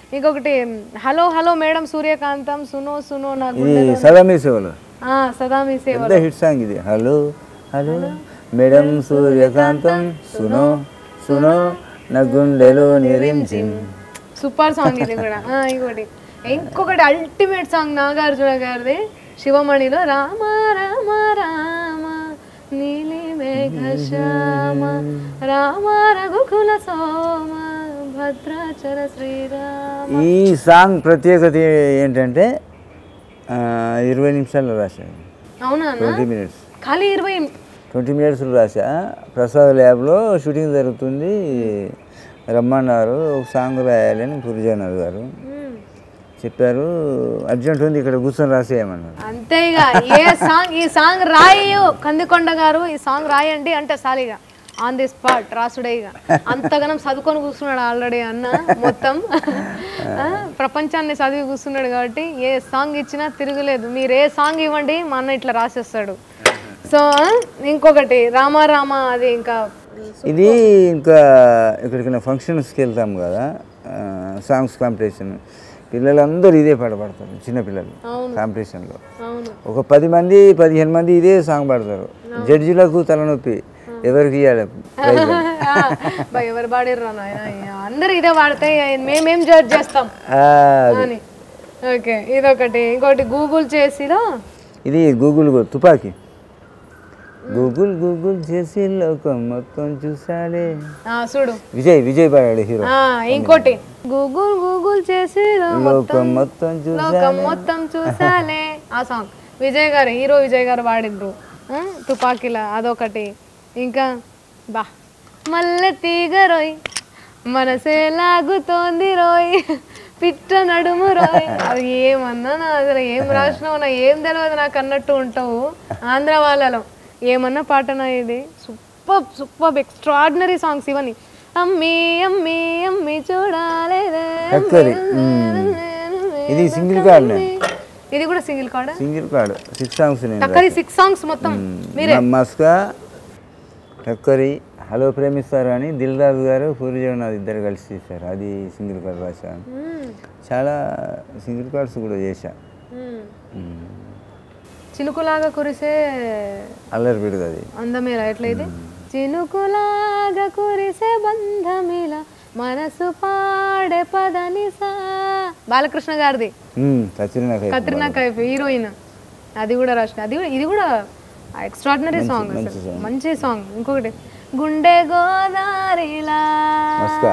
ఇంకొకటి హలో హలో మేడం సూర్యకాంతం సునో సునో నా ఇది గుండెలో సదామీ సేవలు ఆ, సదా మీ సేవ పెద్ద హిట్ సాంగ్ ఇది హలో హలో మేడం సూర్యకాంతం సునో సునో నా గుండెలో నిరింజిం సూపర్ సాంగ్ ఇది కూడా ఆ, ఇంకోటి ఇంకొకటి అల్టిమేట్ సాంగ్ నాగార్జున గారిది శివమణిలో రామ రామ రామ నీలి మేఘ శ్యామ రామ రఘుకుల సోమ భద్రాచల శ్రీరామ ఈ సాంగ్ ప్రత్యేకత ఏంటంటే ఆ, ఇరవై నిమిషాల్లో రాశాను అవునా అన్న? ట్వంటీ మినిట్స్ ఖాళీ ఇరవై ట్వంటీ మినిట్స్లో రాసా ప్రసాద్ ల్యాబ్లో షూటింగ్ జరుగుతుంది రమ్మన్నారు ఒక సాంగ్ రాయాలని పురిజానాథ్ గారు మ్మ్. చెప్పారు అర్జెంట్ ఉంది ఇక్కడ కూర్చొని రాసేయమన్నారు అంతే ఇక ఏ సాంగ్ ఈ సాంగ్ రాయు కందికొండ గారు ఈ సాంగ్ రాయండి అంటే సాలిగా ఆన్ ది స్పాట్ రాసుడే ఇక అంతగానం చదువుకొని కూర్చున్నాడు ఆల్రెడీ అన్న మొత్తం ఆ, ప్రపంచాన్ని చదివి కూర్చున్నాడు కాబట్టి ఏ సాంగ్ ఇచ్చినా తిరగలేదు మీరు ఏ సాంగ్ ఇవ్వండి మా అన్న ఇట్లా రాసేస్తాడు సో ఆ, ఇంకొకటి రామ రామ అది ఇంకా ఇది ఇంకా ఎక్కడికైనా ఫంక్షన్స్కి వెళ్తాం కదా సాంగ్స్ కాంపిటీషన్ పిల్లలందరూ ఇదే పాట పాడతారు చిన్నపిల్లలు కాంపిటీషన్లో అవును ఒక పది మంది పదిహేను మంది ఇదే సాంగ్ పాడతారు జడ్జిలకు తలనొప్పి ఎవరికి ఇవ్వాలి ప్రైజ్ అని. ఆ, బా, ఎవరు పాడిర్రా నాయన అందరు ఇదే పాడితే మేమేం జడ్జ్ చేస్తాం ఆ, అది. అని ఓకే ఇదొకటి ఇంకోటి గూగుల్ చేసిలో ఇది గూగుల్ గు- తుపాకీ గూగుల్ గూగుల్ చేసి లోకం మొత్తం చూసాడే ఆ, చూడు విజయ్ విజయ్ పాడాడు హీరో ఆ, ఇంకోటి గూగుల్ గూగుల్ చేసి లోకం మొత్తం చూసా లోకం మొత్తం చూసాలే ఆ సాంగ్ విజయ్ గారు హీరో విజయ్ గారు పాడిండ్రు ఆ, తుపాకీల అదొకటి ఇంకా బా మల్లె తీగ రోయ్ మనసే లాగుతోంది రోయ్ పిట్ట నడుము రోయ్ అది ఏమన్నా నా అసలు ఏం రాసినావు నా ఏం తెలియదు నాకు అన్నట్టు ఉంటావు ఆంధ్ర వాళ్ళలో ఏమన్నా పాటనా ఇది సూపర్ సూపర్ ఎక్స్ట్రాడినరీ సాంగ్స్ ఇవన్నీ అమ్మి అమ్మి అమ్మి చూడాలేదే టక్కరి ఇది సింగిల్ కార్డ్ ఇది కూడా single card single card six songs నేను టక్కరి సిక్స్ సాంగ్స్ మొత్తం మీరే మ- మస్కా టక్కరి హలో ప్రేమిస్తారు అని దిల్ రాజు గారు పూరి జగన్నాథ్ ఇద్దరు కలిసి చేశారు అది సింగిల్ కార్డ్ రాశాను మ్మ్. చాలా సింగిల్ కార్డ్స్ కూడా చేశా మ్మ్. మ్మ్. చినుకులాగా కురిసే అల్లరి పెడుగు అది అందమేలా ఎట్లా ఇది చినుకులాగా కురిసే బంధమిలా మనసు పాడే పదనిసా బాలకృష్ణ గారిది మ్మ్, Katrina Kaif Katrina Kaif heroine అది కూడా రాసిన అది కూడా ఇది కూడా ఎక్స్ట్రాడినరీ సాంగ్ అసలు మంచి సాంగ్ ఇంకొకటి గుండె గోదారిలా మస్కా.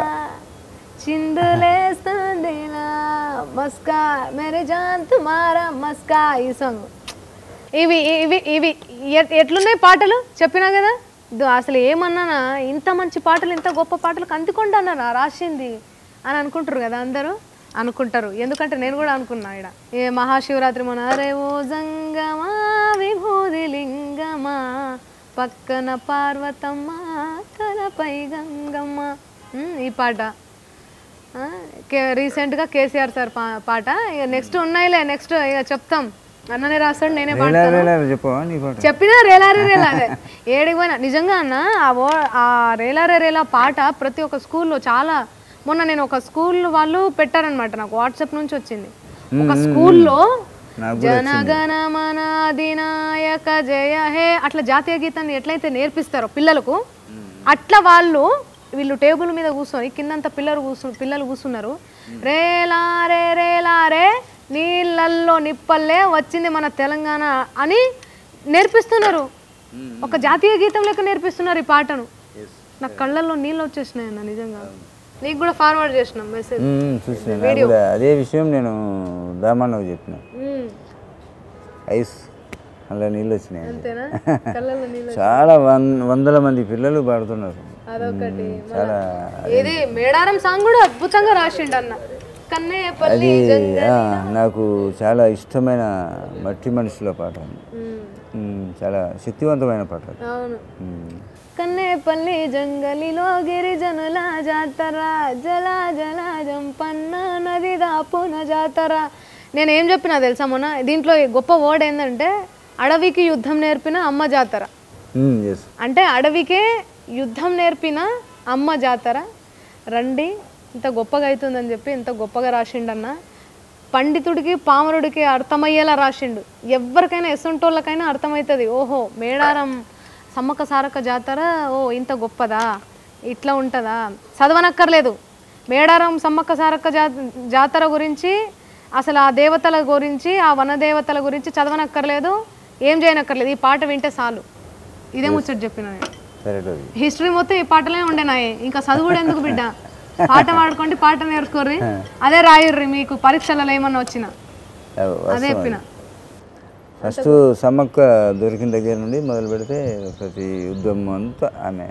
చిందులేస్తుందిలా మస్కా మెరే జాన్ తుమారా మస్కా ఈ సాంగ్ ఇవి ఇవి ఇవి ఎట్- ఎట్లున్నాయి పాటలు చెప్పినా కదా దో అసలు ఏమన్నానా ఇంత మంచి పాటలు ఇంత గొప్ప పాటలు కందికొండ అన్నానా రాసింది అని అనుకుంటారు కదా అందరూ అనుకుంటారు ఎందుకంటే నేను కూడా అనుకున్నా ఇక్కడ ఏ మహాశివరాత్రి మన అరే ఓ జంగమా విభూది లింగమా పక్కన పార్వతమ్మ తలపై గంగమ్మ ఉమ్, ఈ పాట ఆ, కే- రీసెంట్గా కేసీఆర్ సార్ పా- పాట ఇక నెక్స్ట్ ఉన్నాయిలే నెక్స్ట్ ఇక చెప్తాం అన్ననే రాస్తాడు నేనే రేలా పాడతాను రేలా చెప్పవా నీ పాట చెప్పినా రేలారే రేలారే ఏడికి పోయినా నిజంగా అన్న ఆ ఓ ఆ రేలారే రేలా పాట ప్రతి ఒక్క స్కూల్లో చాలా మొన్న నేను ఒక స్కూల్ వాళ్ళు పెట్టారనమాట నాకు వాట్సాప్ నుంచి వచ్చింది ఒక స్కూల్లో నాకు కూడా జనగణమన అధినాయక జయ హే అట్లా జాతీయ గీతాన్ని ఎట్లయితే నేర్పిస్తారో పిల్లలకు అట్లా వాళ్ళు వీళ్ళు టేబుల్ మీద కూర్చొని కిందంతా పిల్లలు కూర్చు పిల్లలు కూర్చున్నారు రేలారే రేలారే నీళ్ళల్లో నిప్పల్లే వచ్చింది మన తెలంగాణ అని నేర్పిస్తున్నారు ఒక జాతీయ గీతం లెక్క నేర్పిస్తున్నారు ఈ పాటను నా కళ్ళల్లో నీళ్ళు వచ్చేసినాయి అన్న నిజంగా నీకు కూడా ఫార్వర్డ్ చేసినాం మెసేజ్ మ్మ్, చూసిన నాకు కూడా అదే విషయం నేను దామన్నకు చెప్పిన ఐస్ అలా నీళ్ళు వచ్చినాయి అని. అంతేనా కళ్ళల్లో నీళ్ళు చాలా వన్ వందల మంది పిల్లలు పాడుతున్నారు అదొకటి చాలా ఇది మేడారం సాంగ్ కూడా అద్భుతంగా రాసిండు అన్న కన్నేపల్లి అది ఆ, నాకు చాలా ఇష్టమైన మట్టి మనుషుల పాట అది. ఉమ్, మ్మ్, చాలా శక్తివంతమైన పాట అది. అవును మ్మ్. కన్నేపల్లి జంగలిలో గిరిజనుల జాతర జల జల జంపన్న నది దాపున జాతర నేను ఏం చెప్పినా తెలుసా మొన్న దీంట్లో ఈ గొప్ప వర్డ్ ఏంటంటే అడవికి యుద్ధం నేర్పిన అమ్మ జాతర మ్మ్, ఎస్ అంటే అడవికే యుద్ధం నేర్పిన అమ్మ జాతర రండి ఇంత గొప్పగా అవుతుందని చెప్పి ఇంత గొప్పగా రాసిండన్న పండితుడికి పామరుడికి అర్థమయ్యేలా రాసిండు ఎవరికైనా ఎసంటోళ్ళకైనా అర్థమవుతుంది ఓహో మేడారం సమ్మక్క సారక్క జాతర ఓ ఇంత గొప్పదా ఇట్లా ఉంటుందా చదవనక్కర్లేదు మేడారం సమ్మక్క సారక్క జా జాతర గురించి అసలు ఆ దేవతల గురించి ఆ వనదేవతల గురించి చదవనక్కర్లేదు ఏం చేయనక్కర్లేదు ఈ పాట వింటే చాలు ఇదే ముచ్చట చెప్పిన నేను సరే అది హిస్టరీ మొత్తం ఈ పాటలే ఉండేనాయి ఇంకా చదువుడు ఎందుకు బిడ్డ పాట పాడుకోండి పాట నేర్చుకోర్రి అదే రాయుర్రి మీకు పరీక్షలలో ఏమన్నా వచ్చిన అదే చెప్పిన ఫస్ట్ సమ్మక్క దొరికిన దగ్గర నుండి మొదలు పెడితే ప్రతి యుద్ధం అంతా ఆమె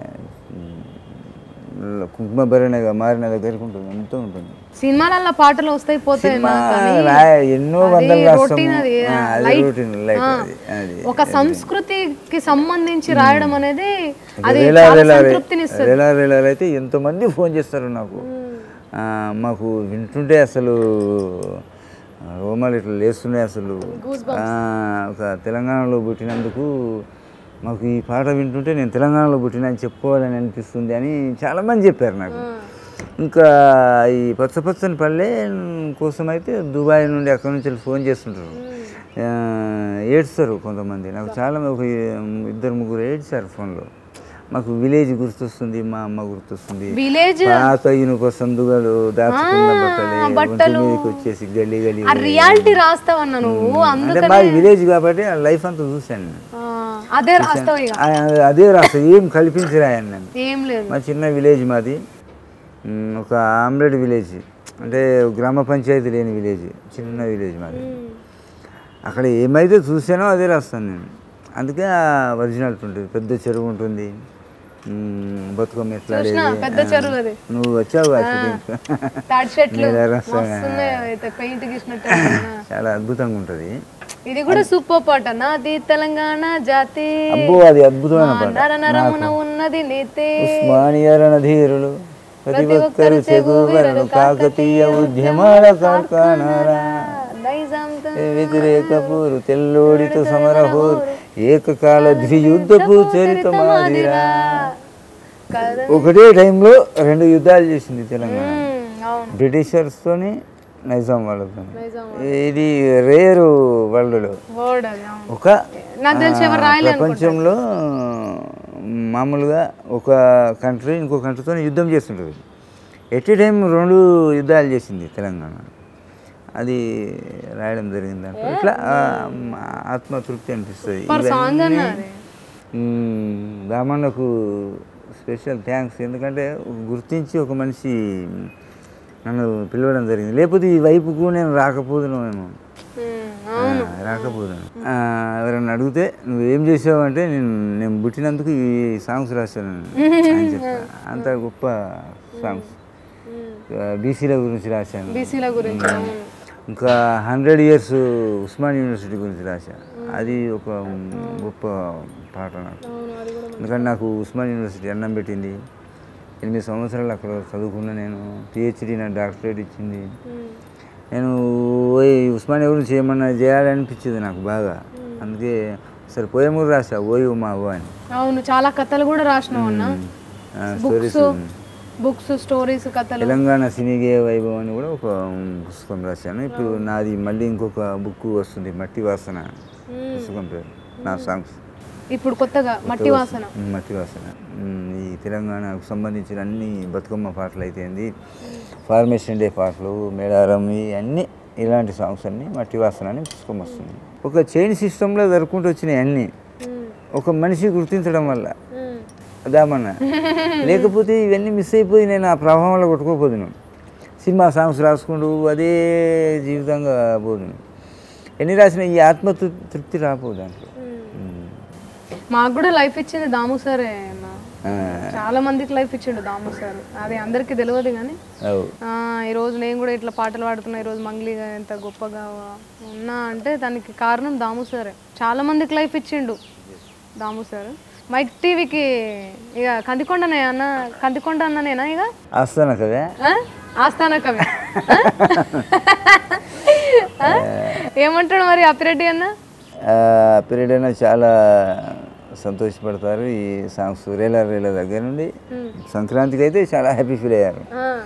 ఉమ్, కుంకుమ భరణగా మారిన దగ్గరికి ఉంటుంది అంతా ఉంటుంది సినిమాలలో పాటలు వస్తాయి పోతాయి సినిమా నాకు కానీ రాయ- ఎన్నో వందల రాష్ట్రం routine అది, అది light. రొటీన్ లైఫ్ అది అది ఒక సంస్కృతికి సంబంధించి రాయడం అనేది అది రేలా చాలా రేలా రే- సంతృప్తినిస్తుంది రేలా రేలా అయితే ఎంతమంది ఫోన్ చేస్తారు నాకు ఆ, మాకు వింటుంటే అసలు ఆ, రోమాలు ఇట్లా లేస్తున్నాయి అసలు ఆ, ఒక తెలంగాణలో పుట్టినందుకు మాకు ఈ పాట వింటుంటే నేను తెలంగాణలో పుట్టిన అని చెప్పుకోవాలని అనిపిస్తుంది అని చాలామంది చెప్పారు నాకు ఇంకా ఈ పచ్చ పచ్చని పల్లె కోసం అయితే దుబాయ్ నుండి అక్కడి నుంచి వెళ్ళి ఫోన్ చేస్తుంటారు ఆ, ఏడ్స్తారు కొంతమంది నాకు చాలా ఒక ఇద్దరు ముగ్గురు ఏడ్చారు ఫోన్లో మాకు విలేజ్ గుర్తొస్తుంది మా అమ్మ గుర్తొస్తుంది విలేజ్ పాత ఇనుప సందుగలు దాచుకున్న బట్టలే ఒంటి మీదకి వచ్చేసి గల్లీ గల్లీ ఆ రియాలిటీ రాస్తావన్న నువ్వు అందు అంటే మా విలేజ్ కాబట్టి ఆ లైఫ్ అంతా చూశాను నేను ఆ, అదే రాస్తావు ఇక ఆ- అదే రాస్తా ఏం కల్పించి రాయను నేను ఏం లేదు మా చిన్న విలేజ్ మాది మ్, ఒక ఆమ్లెట్ విలేజ్ అంటే గ్రామ పంచాయతీ లేని విలేజ్ చిన్న విలేజ్ మాది అక్కడ ఏమైతే చూసానో అదే రాస్తాను నేను అందుకే ఆ ఒరిజినాలిటీ ఉంటుంది పెద్ద చెరువు ఉంటుంది మ్, బతుకమ్మ ఎట్లా ఆడేది. పెద్ద చెరువు అది నువ్వు వచ్చావు ఆ షూటింగ్ తాడి చెట్లు నేల రాస్తావా? మస్తున్నాయి అయితే పెయింట్ గీసినట్టు చాలా అద్భుతంగా ఉంటుంది ఇది కూడా సూపర్ పాట నాది తెలంగాణ జాతి అబ్బో అది అద్భుతమైన పాట నర నరమున ఉన్నది నీతి ఉస్మానియా రణధీరులు ప్రతి ఒక్కరు చెగువెరలు కాకతీయ ఉద్యమాల కాకానారా నైజాంతో వ్యతిరేకపూరు తెల్లోడితో సమరహోరు ఏకకాల ద్వియుద్ధపు చరిత మాదిరా కదా ఒకటే టైంలో రెండు యుద్ధాలు చేసింది తెలంగాణ ఉమ్, అవును బ్రిటిషర్స్తోని నైజాం వాళ్ళతో నైజాం ఇది రేరు వరల్డ్లో వర్డ్ అది అవును ఒక నాకు తెలిసి ఎవరు ఆ, రాయలే ప్రపంచంలో మామూలుగా ఒక కంట్రీ ఇంకో కంట్రీతో యుద్ధం చేస్తుంటుంది ఎట్ ఏ టైం రెండు యుద్ధాలు చేసింది తెలంగాణ అది రాయడం జరిగింది అంటే ఇట్లా ఆ, మ- ఆత్మతృప్తి అనిపిస్తుంది సూపర్ సాంగ్ అన్న అది మ్మ్, రామన్నకు స్పెషల్ థ్యాంక్స్ ఎందుకంటే గుర్తించి ఒక మనిషి నన్ను పిలవడం జరిగింది లేకపోతే ఈ వైపుకు నేను రాకపోదును మేము ఉమ్, రాకపోదును ఆ, ఎవరైనా అడిగితే నువ్వు ఏం చేసావు అంటే నేను నేను పుట్టినందుకు ఈ సాంగ్స్ రాశాను అని చెప్పా అంత గొప్ప సాంగ్స్ బీసీల గురించి రాశాను బీసీల గురించి అవును ఇంకా హండ్రెడ్ ఇయర్స్ ఉస్మాన్ యూనివర్సిటీ గురించి రాశా అది ఒక గొప్ప పాట నాకు అవును అది కూడా ఎందుకంటే నాకు ఉస్మాన్ యూనివర్సిటీ అన్నం పెట్టింది ఎనిమిది సంవత్సరాలు అక్కడ చదువుకున్నా నేను పిహెచ్డి నాకు డాక్టరేట్ ఇచ్చింది ఉమ్, నేను ఓయ్ ఉస్మానియా గురించి ఏమన్నా చేయాలనిపించింది నాకు బాగా అందుకే సరే పోయం కూడా రాసా ఓయ్ మా ఓ అని అవును చాలా కథలు కూడా రాసినావు అన్న స్టోరీస్ బుక్స్ స్టోరీస్ కథలు తెలంగాణ సినీగే వైభవం అని కూడా ఒక పుస్తకం రాశాను ఇప్పుడు నాది మళ్ళీ ఇంకొక బుక్ వస్తుంది మట్టి వాసన పుస్తకం పేరు నా సాంగ్స్ ఇప్పుడు కొత్తగా మట్టి వాసన ఉమ్, మట్టి వాసన ఉమ్, ఈ తెలంగాణకు సంబంధించిన అన్ని బతుకమ్మ పాటలు అయితేంది ఫార్మేషన్ డే పాటలు మేడారం అన్నీ ఇలాంటి సాంగ్స్ అన్నీ మట్టి వాసన అని పుస్తకం వస్తుంది ఒక చైన్ సిస్టంలో జరుపుకుంటూ వచ్చినాయి అన్నీ ఉమ్, ఒక మనిషి గుర్తించడం వల్ల ఉమ్, అదామన్న లేకపోతే ఇవన్నీ మిస్ అయిపోయి నేను ఆ ప్రభావంలో కొట్టుకోపోదును సినిమా సాంగ్స్ రాసుకుంటూ అదే జీవితంగా పోదును ఎన్ని రాసినా ఈ ఆత్మ తృ- తృప్తి రాపోదు దాంట్లో ఉమ్. మాకు కూడా లైఫ్ ఇచ్చింది దాము సరే అన్న ఆ, చాలా మందికి లైఫ్ ఇచ్చిండు దాము సార్ అది అందరికీ తెలియదు కానీ అవు ఆ, ఈరోజు నేను కూడా ఇట్లా పాటలు పాడుతున్నా ఈరోజు మంగ్లీగా ఎంత గొప్పగా ఉన్నా అంటే దానికి కారణం దాము సారే చాలా మందికి లైఫ్ ఇచ్చిండు దాము సార్ మైక్ టీవీకి ఇక కందికొండనే అన్న కందికొండ అన్ననేనా ఇక ఆస్థాన కదా ఆ? ఆస్థాన కవి ఆ? ఆ? ఏమంటాడు మరి అప్పిరెడ్డి అన్న పీరియడ్ అయినా చాలా సంతోషపడతారు ఈ సాంగ్స్ రేలా రేలా దగ్గర నుండి సంక్రాంతికి అయితే చాలా హ్యాపీ ఫీల్ అయ్యారు ఆ.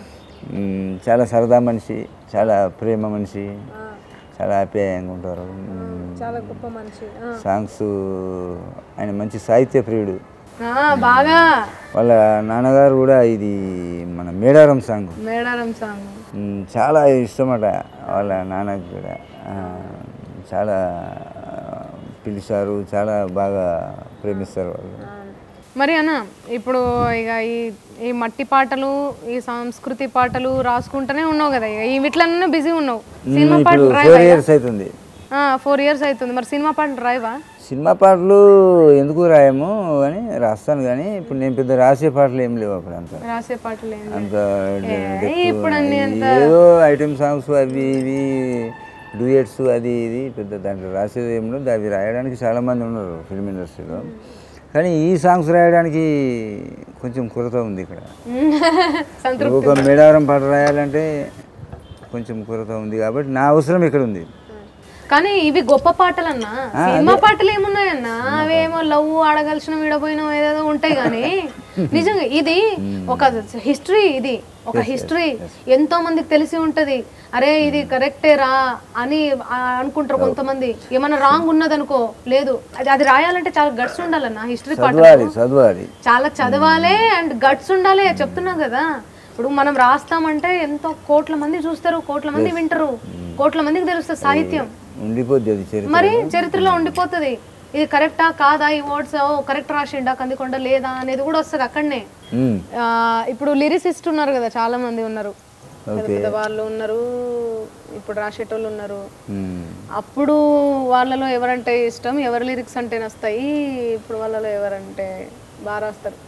మ్, చాలా సరదా మనిషి చాలా ప్రేమ మనిషి చాలా ఆప్యాయంగా ఉంటారు మ్, చాలా గొప్ప మనిషి సాంగ్స్ ఆయన మంచి సాహిత్య ప్రియుడు బాగా వాళ్ళ నాన్నగారు కూడా ఇది మన మేడారం సాంగ్ మేడారం సాంగ్ మ్, చాలా ఇష్టమట వాళ్ళ నాన్నకి కూడా ఆ, చాలా ఆ, పిలిచారు చాలా బాగా ప్రేమిస్తారు వాళ్ళు మరి అన్న ఇప్పుడు ఇక ఈ ఈ మట్టి పాటలు ఈ సంస్కృతి పాటలు రాసుకుంటూనే ఉన్నావు కదా ఇక ఈ వీటిలోనే బిజీ ఉన్నావు సినిమా ఇప్పుడు పాటలు ఫోర్ రాయవా ఇయర్స్ అవుతుంది ఫోర్ ఇయర్స్ అవుతుంది మరి సినిమా పాటలు రాయవా సినిమా పాటలు ఎందుకు రాయము అని రాస్తాను కానీ ఇప్పుడు నేను పెద్ద రాసే పాటలు ఏం లేవు అప్పుడు అంత రాసే పాటలు ఏంది? అంత ఏ, ఇప్పుడు అన్ని అంత ఏదో ఐటమ్ సాంగ్స్ అవి ఇవి డూయట్స్ అది ఇది పెద్ద దాంట్లో రాసేది ఏం లేదు అవి రాయడానికి చాలామంది ఉన్నారు ఫిల్మ్ ఇండస్ట్రీలో కానీ ఈ సాంగ్స్ రాయడానికి కొంచెం కొరత ఉంది ఇక్కడ సంతృప్తి ఒక మేడారం పాట రాయాలంటే కొంచెం కొరత ఉంది కాబట్టి నా అవసరం ఇక్కడ ఉంది కానీ ఇవి గొప్ప పాటలు అన్నా సినిమా పాటలు ఏమున్నాయన్నా అవేమో లవ్ ఆడగలిసిన విడపోయిన ఏదేదో ఉంటాయి కానీ నిజంగా ఇది ఒక హిస్టరీ ఇది ఒక హిస్టరీ ఎంతో మందికి తెలిసి ఉంటది అరే ఇది కరెక్టే రా అని ఆ అనుకుంటారు కొంతమంది ఏమైనా రాంగ్ ఉన్నదనుకో లేదు అది అది రాయాలంటే చాలా గట్స్ ఉండాలన్నా హిస్టరీ పాట చదవాలి చదవాలి చాలా చదవాలి అండ్ గట్స్ ఉండాలి చెప్తున్నా కదా ఇప్పుడు మనం రాస్తామంటే ఎంతో కోట్ల మంది చూస్తారు కోట్ల మంది వింటారు కోట్ల మందికి తెలుస్తుంది సాహిత్యం ఉండిపోద్ది అది చరిత్ర మరి చరిత్రలో ఉండిపోతుంది ఇది కరెక్టా కాదా ఈ వర్డ్స్ కరెక్ట్ రాసిండా కందికొండ లేదా అనేది కూడా వస్తుంది అక్కడనే మ్మ్. ఆ, ఇప్పుడు లిరిసిస్ట్ ఉన్నారు కదా చాలా మంది ఉన్నారు పెద్ద ఓకే పెద్ద వాళ్ళు ఉన్నారు ఇప్పుడు రాసేటోళ్ళు ఉన్నారు మ్మ్. అప్పుడు వాళ్ళలో ఎవరంటే ఇష్టం ఎవరి లిరిక్స్ అంటే నస్తాయి ఇప్పుడు వాళ్ళలో ఎవరంటే బాగా రాస్తారు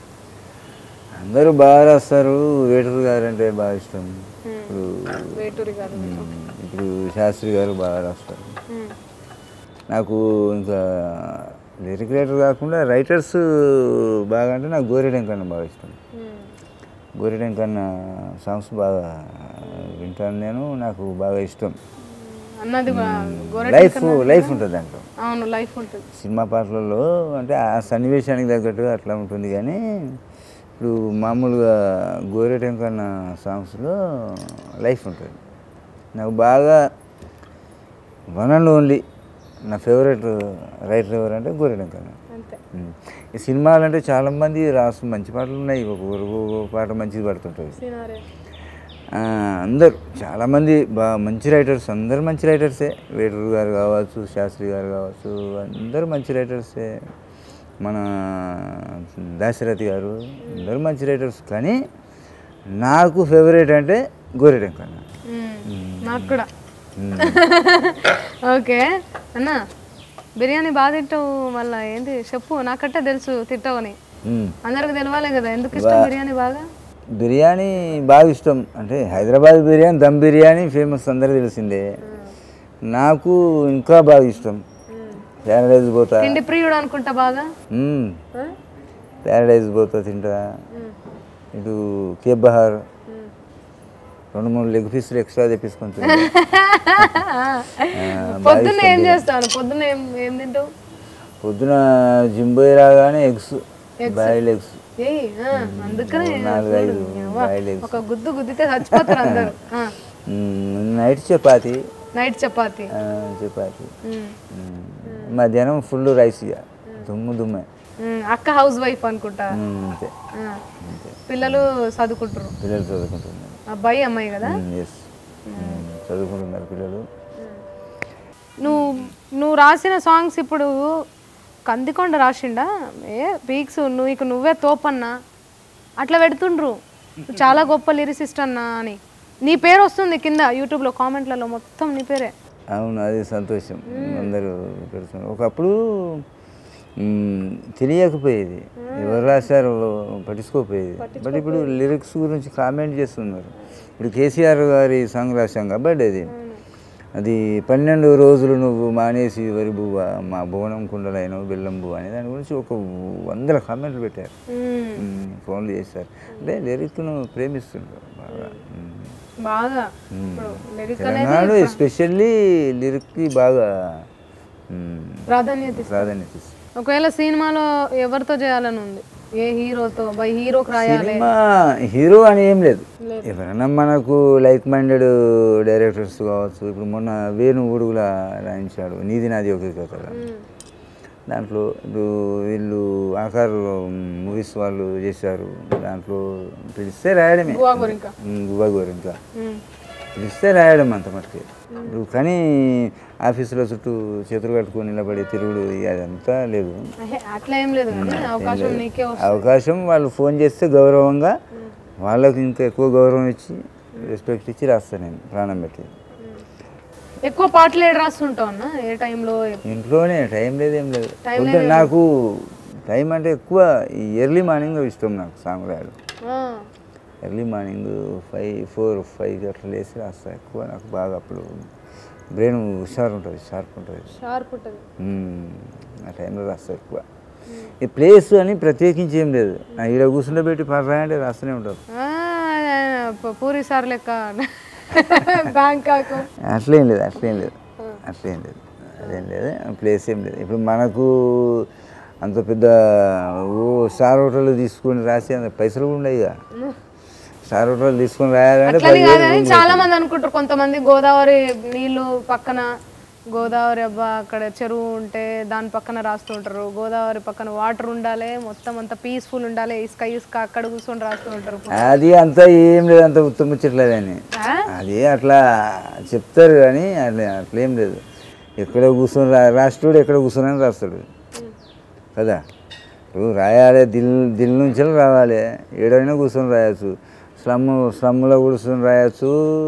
అందరూ బాగా రాస్తారు వేటూరు గారు అంటే బాగా ఇష్టం ఇప్పుడు వేటూరి గారు మ్మ్. ఇప్పుడు శాస్త్రి గారు బాగా రాస్తారు ఉమ్. నాకు ఇంకా లిరిక్ రైటర్ కాకుండా రైటర్స్ బాగా అంటే నాకు గోరెడెం కన్నా బాగా ఇష్టం ఉమ్. గోరెడెం కన్నా సాంగ్స్ బాగా వింటాను నేను నాకు బాగా ఇష్టం అన్నది బా- గోరె లైఫ్ లైఫ్ ఉంటుంది దాంట్లో అవును లైఫ్ ఉంటుంది సినిమా పాటలలో అంటే ఆ సన్నివేశానికి తగ్గట్టుగా అట్లా ఉంటుంది కానీ ఇప్పుడు మామూలుగా గోరెటం కన్నా సాంగ్స్లో లైఫ్ ఉంటుంది నాకు బాగా వన్ అండ్ ఓన్లీ నా ఫేవరెట్ రైటర్ ఎవరంటే గోరెటం కన్నా అంతే ఉమ్. ఈ సినిమాలు అంటే చాలామంది రాసు మంచి పాటలు ఉన్నాయి ఒక్కొక్కరు ఒక్కొక్క పాట మంచిది పడుతుంటుంది సినారే ఆ, అందరు చాలామంది బాగా మంచి రైటర్స్ అందరు మంచి రైటర్సే వేటూరు గారు కావచ్చు శాస్త్రి గారు కావచ్చు అందరు మంచి రైటర్సే మన దాశరథి గారు అందరు మంచి రైటర్స్ కానీ నాకు ఫేవరెట్ అంటే గోరెటం కన్నా ఉమ్. నాకు కూడా ఓకే అన్న బిర్యానీ బాగా తింటావు మళ్ళీ ఏంటి చెప్పు నాకంటే తెలుసు తింటావని ఉమ్. అందరికి తెలవాలి కదా ఎందుకు ఇష్టం బిర్యానీ బాగా బిర్యానీ బాగా ఇష్టం అంటే హైదరాబాద్ బిర్యానీ దమ్ బిర్యానీ ఫేమస్ అందరికీ తెలిసిందే నాకు ఇంకా బాగా ఇష్టం ప్యారడైజ్ పోతా తిండి ప్రియుడు అనుకుంటా బాగా మ్మ్. ఆ? ప్యారడైజ్ పోతా తింటా ఉమ్. ఇటు కేబ్ బహార్ ఉమ్. రెండు మూడు లెగ్ పీసులు ఎక్స్ట్రా తెప్పించుకొని తింటా. ఆ, బాగా పొద్దున్న ఇష్టం ఏం బిర్యానీ. చేస్తాను పొద్దున్న ఏం ఏం తింటావు పొద్దున జిమ్ పోయి రాగానే ఎగ్స్ బాయిల్ ఎగ్స్ ఏయ్ ఆ, అందుకనే నాలుగు ఐదు అవ్వ, బాయిల్ ఎగ్స్ ఒక గుద్దు గుద్దితే చచ్చిపోతారు అందరు నైట్ చపాతి నైట్ చపాతి ఆ, చపాతి ఉమ్. మ్మ్. మధ్యాహ్నం ఫుల్ రైస్ ఇక దుమ్ము దుమ్మే ఉమ్, అక్క హౌస్ వైఫ్ అనుకుంటా మ్మ్, అంతే ఆ. పిల్లలు చదువుకుంటారు పిల్లలు చదువుకుంటున్నారు అబ్బాయి అమ్మాయి కదా ఎస్ చదువుకుంటున్నారు పిల్లలు నువ్వు నువ్వు రాసిన సాంగ్స్ ఇప్పుడు కందికొండ రాసిండా ఏ పీక్స్ నువ్వు ఇక నువ్వే తోపన్నా అట్లా పెడుతుండ్రు చాలా గొప్ప లిరిసిస్ట్ అన్నా అని నీ పేరు వస్తుంది కింద యూట్యూబ్లో కామెంట్లలో మొత్తం నీ పేరే అవును అది సంతోషం అందరూ పెడుతున్నారు ఒకప్పుడు మ్మ్, తెలియకపోయేది ఎవరు రాశారు పట్టించుకోకపోయేది బట్ ఇప్పుడు లిరిక్స్ గురించి కామెంట్ చేస్తున్నారు ఇప్పుడు కేసీఆర్ గారి సాంగ్ రాశాం కాబట్టి అది అది పన్నెండు రోజులు నువ్వు మానేసి వరి బువ్వ మా భువనం కుండలైన బెల్లం బువ్వ అనే దాని గురించి ఒక వందల కామెంట్లు పెట్టారు మ్మ్. మ్మ్, ఫోన్లు చేశారు అంటే లిరిక్ను ప్రేమిస్తుంటారు బాగా మ్మ్. బాగా మ్మ్. ఇప్పుడు లిరిక్ తెలంగాణలో ఎస్పెషల్లీ లిరిక్కి బాగా మ్మ్, ప్రాధాన్యత ఇస్తారు. ప్రాధాన్యత ఇస్తుంది ఒకవేళ సినిమాలో ఎవరితో చేయాలని ఉంది ఏ హీరోతో బై హీరోకి రాయాలి సినిమా హీరో అని ఏం లేదు ఎవరైనా మనకు లైక్ మైండెడ్ డైరెక్టర్స్ కావచ్చు ఇప్పుడు మొన్న వేణు ఊడుగుల రాయించాడు నీది నాది ఒకే కథ ఉమ్. దాంట్లో ఇప్పుడు వీళ్ళు ఆకారు మూవీస్ వాళ్ళు చేశారు దాంట్లో పిలిస్తే రాయడమే గువా గోరింక గువా గోరింకా ఉమ్. పిలిస్తే రాయడం అంత మటుకే ఇప్పుడు కానీ ఆఫీసులో చుట్టూ చేతులు కట్టుకొని నిలబడి తిరుగుడు ఇక అదంతా లేదు అహే, అట్లా ఏం లేదు కానీ అవకాశం నీకే వస్తుంది అవకాశం వాళ్ళు ఫోన్ చేస్తే గౌరవంగా వాళ్ళకి ఇంకా ఎక్కువ గౌరవం ఇచ్చి రెస్పెక్ట్ ఇచ్చి రాస్తాను నేను ప్రాణం పెట్టి ఎక్కువ పాటలు ఏడు రాస్తుంటావు అన్న ఏ టైంలో ఇంట్లోనే టైం లేదు ఏం లేదు పొద్దున్న నాకు టైం అంటే ఎక్కువ ఈ ఎర్లీ మార్నింగ్ ఇష్టం నాకు సాంగ్ రాయడం early morning five four five అట్లా లేచి రాస్తా ఎక్కువ నాకు బాగా అప్పుడు బ్రెయిన్ హుషారు ఉంటుంది షార్ప్ ఉంటుంది షార్ప్ ఉంటుంది మ్మ్. ఆ టైంలో రాస్తా ఎక్కువ ఈ ప్లేస్ అని ప్రత్యేకించి ఏం లేదు నా ఈడ కూర్చుంటే పెట్టి పాట రాయంటే రాస్తూనే ఉంటారు ఆ, ప- పూరి సార్ లెక్క బ్యాంకాక్ అట్లేం లేదు అట్లేం లేదు అట్లేం లేదు అదేం లేదు ప్లేస్ ఏం లేదు ఇప్పుడు మనకు అంత పెద్ద ఓ స్టార్ హోటల్ తీసుకొని రాసి అంత పైసలు కూడా ఉన్నాయి ఇక స్టార్ హోటల్ తీసుకొని రాయాలంటే అట్లని పదివేలు కాదు కానీ చాలా మంది అనుకుంటారు కొంతమంది గోదావరి నీళ్ళు పక్కన గోదావరి అబ్బా అక్కడ చెరువు ఉంటే దాని పక్కన రాస్తుంటారు గోదావరి పక్కన వాటర్ ఉండాలి మొత్తం అంత పీస్ఫుల్ ఉండాలి ఇసుక ఇసుక అక్కడ కూర్చొని రాస్తూ ఉంటారు అది అంతా ఏం లేదు అంత ఉత్తముచ్చట్లేదని ఆ? అది అట్లా చెప్తారు కానీ అట్లా అట్లేం లేదు ఎక్కడ కూర్చొని రా రాష్ట్రుడు ఎక్కడ కూర్చొని రాస్తాడు కదా ఇప్పుడు రాయాలి దిల్ దిల్ నుంచి రావాలి ఏడైనా కూర్చొని రాయొచ్చు స్లమ్ స్లమ్లో కూర్చొని రాయొచ్చు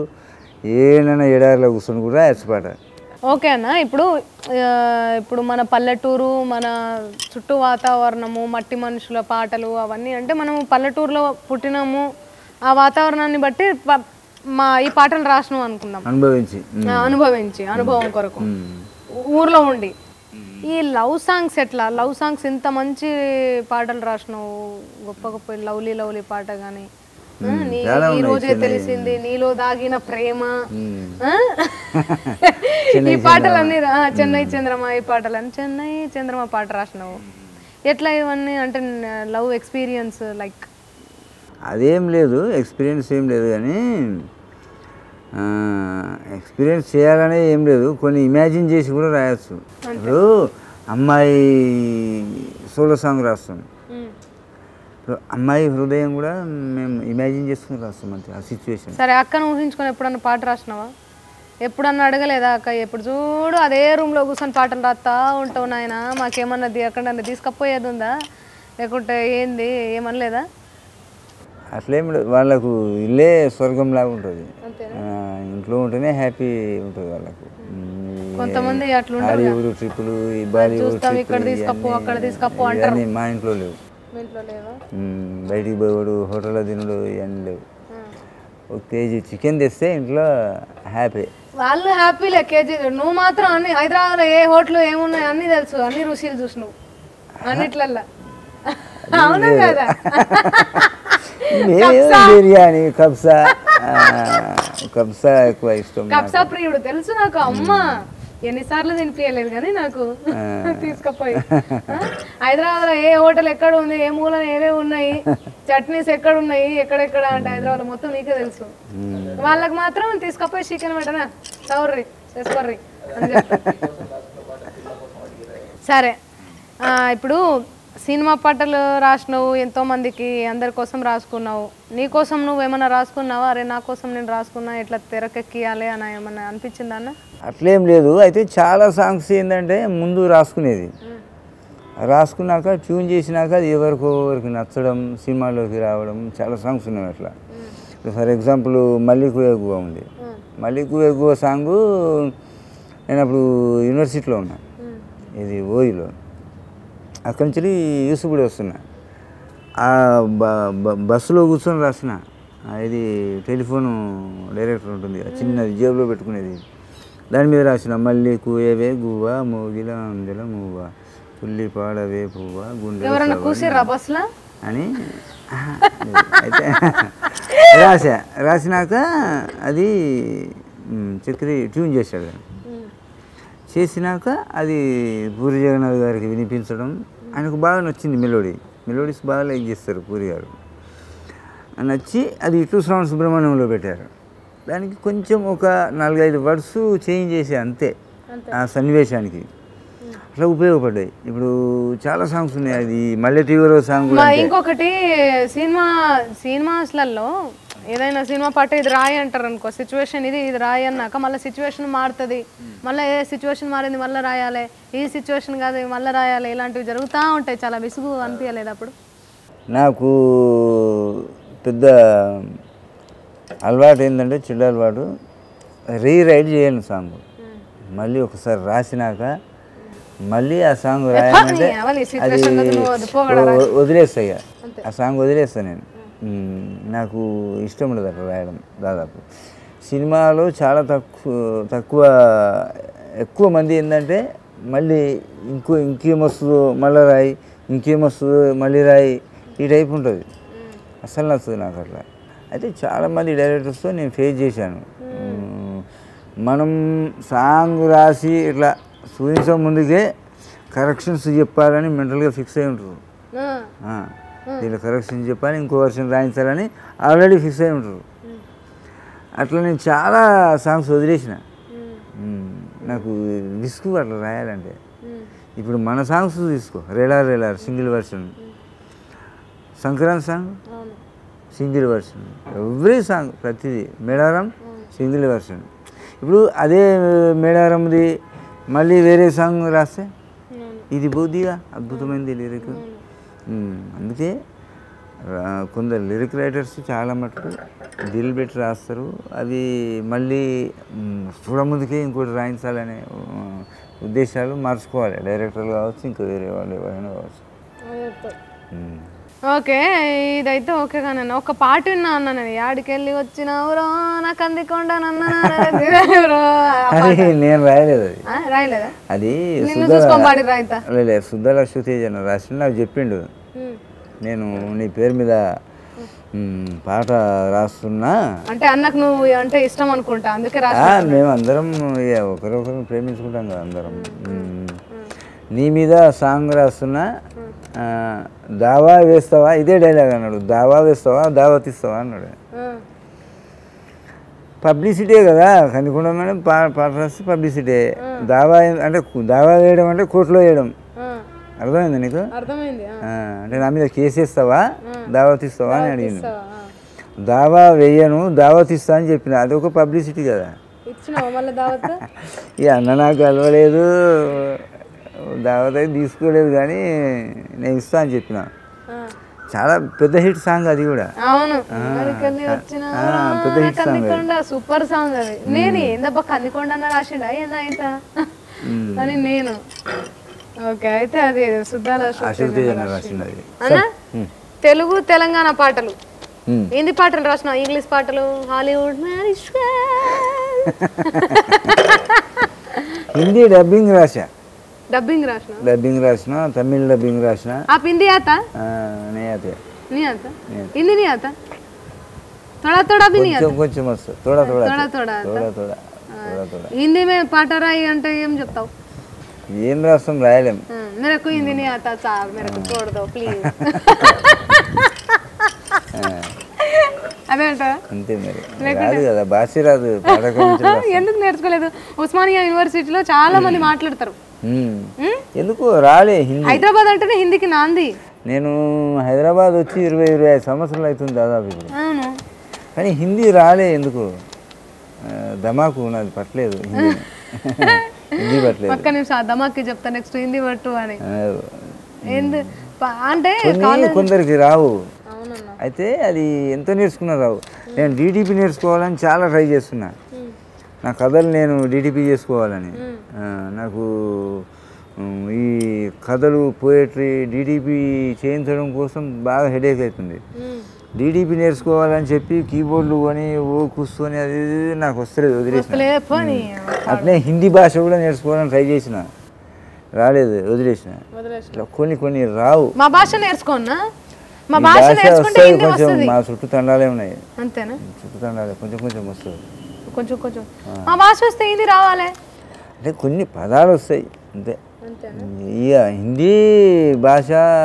ఏనైనా ఎడారిలో కూర్చొని కూడా రాయొచ్చు పాట ఓకే అన్న ఇప్పుడు ఆ, ఇప్పుడు మన పల్లెటూరు మన చుట్టూ వాతావరణము మట్టి మనుషుల పాటలు అవన్నీ అంటే మనము పల్లెటూరులో పుట్టినాము ఆ వాతావరణాన్ని బట్టి ప- మా ఈ పాటలు రాసినాం అనుకుందాం అనుభవించి ఆ, అనుభవించి అనుభవం కొరకు ఊర్లో ఉండి ఈ లవ్ సాంగ్స్ ఎట్లా లవ్ సాంగ్స్ ఇంత మంచి పాటలు రాసినావు గొప్ప గొప్ప లవ్లీ లవ్లీ పాట కానీ నీ చాలా ఈ ఉన్నాయి రోజే చిన్నవి. తెలిసింది నీలో దాగిన ప్రేమ మ్మ్. ఆ? ఈ పాటలన్నీ రా- ఆ, చెన్నై చంద్రమ ఈ పాటలన్నీ చెన్నై చంద్రమ పాట రాసినావు ఎట్లా ఇవన్నీ అంటే లవ్ ఎక్స్పీరియన్స్ లైక్ అదేం లేదు ఎక్స్పీరియన్స్ ఏం లేదు కానీ ఎక్స్పీరియన్స్ చేయాలనే ఏం లేదు కొన్ని ఇమాజిన్ చేసి కూడా రాయొచ్చు ఇప్పుడు అమ్మాయి సోలో సాంగ్ రాస్తాం ఇప్పుడు అమ్మాయి హృదయం కూడా మేము ఇమాజిన్ చేసుకుని రాస్తాం అంతే ఆ సిచ్యువేషన్ సరే అక్కను ఊహించుకొని ఎప్పుడన్నా పాట రాసినావా ఎప్పుడన్నా అడగలేదా అక్క ఎప్పుడు చూడు అదే రూమ్లో కూర్చొని పాటలు రాస్తా ఉంటావు నాయన మాకేమన్నా ది- ఎక్కడన్నా తీసుకపోయేది ఉందా లేకుంటే ఏంది ఏమనలేదా అట్లేం లేదు వాళ్ళకు ఇల్లే స్వర్గం లాగా ఉంటుంది అంతేనా ఆ, ఇంట్లో ఉంటేనే హ్యాపీ ఉంటుంది వాళ్ళకు ఉమ్, కొంతమంది అట్లా హాలీవుడ్ ట్రిప్పులు ఈ బాలీవుడ్ చూస్తాం, ఇక్కడ ట్రిప్పులు తీసుకపో, ఇవన్నీ- అక్కడ తీసుకపో ఇవన్నీ మా ఇంట్లో లేవు మీ ఇంట్లో లేవా మ్మ్. బయటికి పోయాడు హోటల్లో తినడు ఇవన్నీ లేవు ఒక కేజీ చికెన్ తెస్తే ఇంట్లో హ్యాపీ వాళ్ళు హ్యాపీలే కేజీ నువ్వు మాత్రం అన్ని హైదరాబాద్లో ఏ హోటల్ ఏమున్నాయి అన్ని తెలుసు అన్ని రుచులు చూసి నువ్వు అన్నిట్లల్లా అవునా కదా బిర్యానీ కబ్సా ఆ, కబ్సా ఎక్కువ ఇష్టం నాకు. కబ్సా ప్రియుడు తెలుసు నాకు అమ్మ ఎన్నిసార్లు తినిపించలేదు కానీ నాకు తీసుకుపోయి ఆ? హైదరాబాద్లో ఏ హోటల్ ఎక్కడ ఉంది ఏ మూల ఏవేవి ఉన్నాయి చట్నీస్ ఎక్కడ ఉన్నాయి ఎక్కడెక్కడ అంటే హైదరాబాద్ మొత్తం నీకే తెలుసు మ్మ్. వాళ్ళకి మాత్రం తీసుకపోయి చికెన్ పెట్టనా సౌర్రి చేసుకోర్రి అని చెప్తా. సరే ఆ, ఇప్పుడు సినిమా పాటలు రాసినావు ఎంతో మందికి అందరి కోసం రాసుకున్నావు నీ కోసం నువ్వు ఏమైనా రాసుకున్నావా అరే నా కోసం నేను రాసుకున్నా ఇట్లా తెరకెక్కియాలి అని ఏమన్నా అనిపించిందా అన్న అట్లేం లేదు అయితే చాలా సాంగ్స్ ఏంటంటే ముందు రాసుకునేది రాసుకున్నాక ట్యూన్ చేసినాక అది ఎవరికో ఎవరికి నచ్చడం సినిమాలోకి రావడం చాలా సాంగ్స్ ఉన్నాయి అట్లా ఫర్ ఎగ్జాంపుల్ మల్లికు ఎగువ ఉంది మల్లికు ఎగువ సాంగు నేను అప్పుడు యూనివర్సిటీలో ఉన్నా ఇది ఓయిలో అక్కడి నుంచి యూసుఫ్గూడ వస్తున్నా ఆ బ బ- బస్సులో కూర్చొని రాసిన ఆ ఇది టెలిఫోన్ డైరెక్టర్ ఉంటుంది కదా, చిన్నది జేబులో పెట్టుకునేది దాని మీద రాసిన మళ్ళీ కూయవే గువ్వ మోగిల అందెల మువ్వ పుల్లి పాడవే పువ్వ గుండె ఎవరన్నా కూసిర్రా బస్సులో అని ఆహా, లేదు. అయితే రాసా రాసినాక అది మ్, చక్రి ట్యూన్ చేశాడు ఆయన. చేసినాక అది పూరి జగన్నాథ్ గారికి వినిపించడం ఆయనకు బాగా నచ్చింది మెలోడీ మెలోడీస్ బాగా లైక్ చేస్తారు పూరి గారు నచ్చి అది ఇటు శ్రవణ సుబ్రహ్మణ్యంలో పెట్టారు దానికి కొంచెం ఒక నాలుగైదు వర్డ్స్ చేంజ్ చేసే అంతే ఆ సన్నివేశానికి అట్లా ఉపయోగపడ్డాయి ఇప్పుడు చాలా సాంగ్స్ ఉన్నాయి అది మల్లె తీవ్ర సాంగ్ కూడా మా అంతే. ఇంకొకటి సినిమా సినిమాస్లలో ఏదైనా సినిమా పాట ఇది రాయి అంటారు అనుకో సిచ్యువేషన్ ఇది ఇది రాయి అన్నాక మళ్ళీ సిచ్యువేషన్ మారుతుంది మళ్ళీ ఏ సిచ్యువేషన్ మారింది మళ్ళీ రాయాలి ఈ సిచ్యువేషన్ కాదు మళ్ళీ రాయాలి ఇలాంటివి జరుగుతూ ఉంటాయి చాలా విసుగు అనిపించలేదు అప్పుడు నాకు పెద్ద అలవాటు ఏంటంటే చెడ్డ అలవాటు రీరైట్ చేయను సాంగ్ మళ్ళీ ఒకసారి రాసినాక మళ్ళీ ఆ సాంగ్ రాయాలంటే అవన్నీ అది situation లో నువ్వు అది పోగొడ వ- వదిలేస్తా ఇక ఆ సాంగ్ వదిలేస్తా నేను మ్మ్. నాకు ఇష్టం ఉండదు అట్లా రాయడం దాదాపు సినిమాలో చాలా తక్కువ తక్కువ ఎక్కువ మంది ఏంటంటే మళ్ళీ ఇంకో ఇంకేమొస్తుందో మళ్ళీ రాయి ఇంకేమొస్తుందో మళ్ళీ రాయి ఈ టైప్ ఉంటుంది అసలు నచ్చదు నాకు అట్లా అయితే చాలామంది డైరెక్టర్స్తో నేను ఫేస్ చేశాను మ్మ్. మనం సాంగ్ రాసి ఇట్లా చూపించే ముందుకే కరెక్షన్స్ చెప్పాలని మెంటల్గా ఫిక్స్ అయి ఉంటారు ఆ, ఆ, దీంట్లో కరెక్షన్ చెప్పాలి ఇంకో వర్షన్ రాయించాలని ఆల్రెడీ ఫిక్స్ అయి ఉంటారు అట్లా నేను చాలా సాంగ్స్ వదిలేసిన మ్మ్. నాకు విసుగు అట్లా రాయాలంటే ఇప్పుడు మన సాంగ్స్ తీసుకో రేలార్ రేలార్ సింగిల్ వర్షన్ సంక్రాంతి సాంగ్ అవును సింగిల్ వర్షన్ ఎవ్రీ సాంగ్ ప్రతిదీ మేడారం సింగిల్ వర్షన్ ఇప్పుడు అదే మేడారంది మళ్ళీ వేరే సాంగ్ రాస్తే అవును. ఇది బుద్ధిగా అద్భుతమైనది లిరిక్ మ్మ్. అందుకే రా- కొందరు లిరిక్ రైటర్స్ చాలా మటుకు దిల్ పెట్టి రాస్తారు అవి మళ్ళీ మ్, చూడముందుకే ఇంకోటి రాయించాలనే ఆ, ఉద్దేశాలు మార్చుకోవాలి డైరెక్టర్లు కావచ్చు ఇంకా వేరే వాళ్ళు ఎవరైనా కావచ్చు మ్. ఓకే ఇదైతే ఓకే కానీ ఒక పాట విన్నా అన్న నేను యాడికెళ్ళి వచ్చినావురో నాకు అందికొండ అది నేను రాయలేదు అది రాయలేదా అది నిన్ను చూసుకొని పాడి రాయితా లేదు సుద్దలక్ష్మి తేజ్ అని రాసిన నాకు చెప్పిండు నేను నీ పేరు మీద మ్, పాట రాస్తున్నా అంటే అన్నకు నువ్వు అంటే ఇష్టం అనుకుంటా అందుకే రా ఆ, మేము అందరం ఇక ఒకరొకరు ప్రేమించుకుంటాం కదా అందరం మ్. నీ మీద సాంగ్ రాస్తున్నా ఆ, దావా వేస్తావా ఇదే డైలాగ్ అన్నాడు దావా వేస్తావా దావత్ ఇస్తావా అన్నాడు పబ్లిసిటీ కదా కనుకుండా మేడం పా పాట రాస్తే పబ్లిసిటీ దావా ఏ- అంటే కు- దావా వేయడం అంటే కోర్టులో వేయడం అర్థమైంది నీకు అర్థమైంది ఆ, అంటే నా మీద కేసు ఇస్తావా దావత్ ఇస్తావా అని అడిగింది దావా వేయను దావత్ ఇస్తా అని చెప్పిన అది ఒక పబ్లిసిటీ కదా ఇచ్చినావు మళ్ళీ దావత్ ఈ అన్న నాకు కలవలేదు దావత్ అయితే తీసుకోలేదు కానీ నేను ఇస్తా అని చెప్పిన చాలా పెద్ద హిట్ సాంగ్ అది కూడా అవును అక్కడికెళ్ళి వచ్చిన ఆ, పెద్ద hit song అది. కందికొండ సూపర్ సాంగ్ అది నేను ఏందబ్బా కందికొండ అన్న రాసిండా ఏందా ఇంత అని నేను ఓకే అయితే అది సుద్దాల అశోక్ తేజ్ అన్న రాసినది అన్న తెలుగు తెలంగాణ పాటలు మ్. హిందీ పాటలు రాసిన ఇంగ్లీష్ పాటలు హాలీవుడ్ మ్యారేజ్ హిందీ డబ్బింగ్ రాసా డబ్బింగ్ రాసిన డబ్బింగ్ రాసిన తమిళ్ డబ్బింగ్ రాసిన आप हिंदी आता ఆ, నే అదే नहीं आता हिंदी नहीं आता थोड़ा थोड़ा भी नहीं आता కొంచెం కొంచెం వస్తుంది తోడా తోడా थोड़ा थोड़ा తోడా తోడా తోడా తోడా హిందీ మే పాట రాయి అంటే ఏం చెప్తావు ఏం రాస్తాం రాయలేం ఆ, मेरे को हिंदी नहीं आता साहब मेरे को छोड़ दो प्लीज అదే అంటారా అంతే మరి రాదు కదా భాష రాదు పాట గురించి రాస్తాం. ఎందుకు నేర్చుకోలేదు ఉస్మానియా యూనివర్సిటీలో చాలా మంది మాట్లాడతారు ఉమ్. ఉమ్? ఎందుకు రాలే హిందీ హైదరాబాద్ అంటేనే హిందీకి నాంది నేను హైదరాబాద్ వచ్చి ఇరవై ఇరవై ఐదు సంవత్సరాలు అవుతుంది దాదాపు ఇప్పుడు అవును కానీ హిందీ రాలే ఎందుకు ఆ, ధమాకు నాది పట్టలేదు హిందీ హిందీ పట్టలేదు ఒక్క నిమిషం ఆ దమాకి చెప్తా నెక్స్ట్ హిందీ పట్టు అని ఆ, ఏంది ప- అంటే కొన్ని కొందరికి రావు అవునన్నా అయితే అది ఎంత నేర్చుకున్నా రావు నేను డీటీపీ నేర్చుకోవాలని చాలా ట్రై చేస్తున్నా నా కథలు నేను డీటీపీ చేసుకోవాలని ఆ, నాకు ఉమ్, ఈ కథలు పోయట్రీ డీటీపీ చేయించడం కోసం బాగా హెడేక్ అవుతుంది డీటీపీ నేర్చుకోవాలని చెప్పి కీబోర్డులు కొని ఓ కూర్చొని అది ఇది నాకు వస్తలేదు వదిలేసిన లే పోనీ అట్లే హిందీ భాష కూడా నేర్చుకోవాలని ట్రై చేసిన రాలేదు వదిలేసిన వదిలేసి ఇట్లా కొన్ని కొన్ని రావు మా భాష నేర్చుకోన్నా మా ఈ భాష భాష నేర్చుకుంటే వస్తుంది హిందీ కొంచెం వస్తుంది మా చుట్టూ తండాలే ఉన్నాయి అంతేనా చుట్టూ తండాలే కొంచెం కొంచెం వస్తుంది కొంచెం కొంచెం మా భాష వస్తే హిందీ రావాలి అంటే కొన్ని పదాలు వస్తాయి అంతే అంతేనా ఇక హిందీ భాష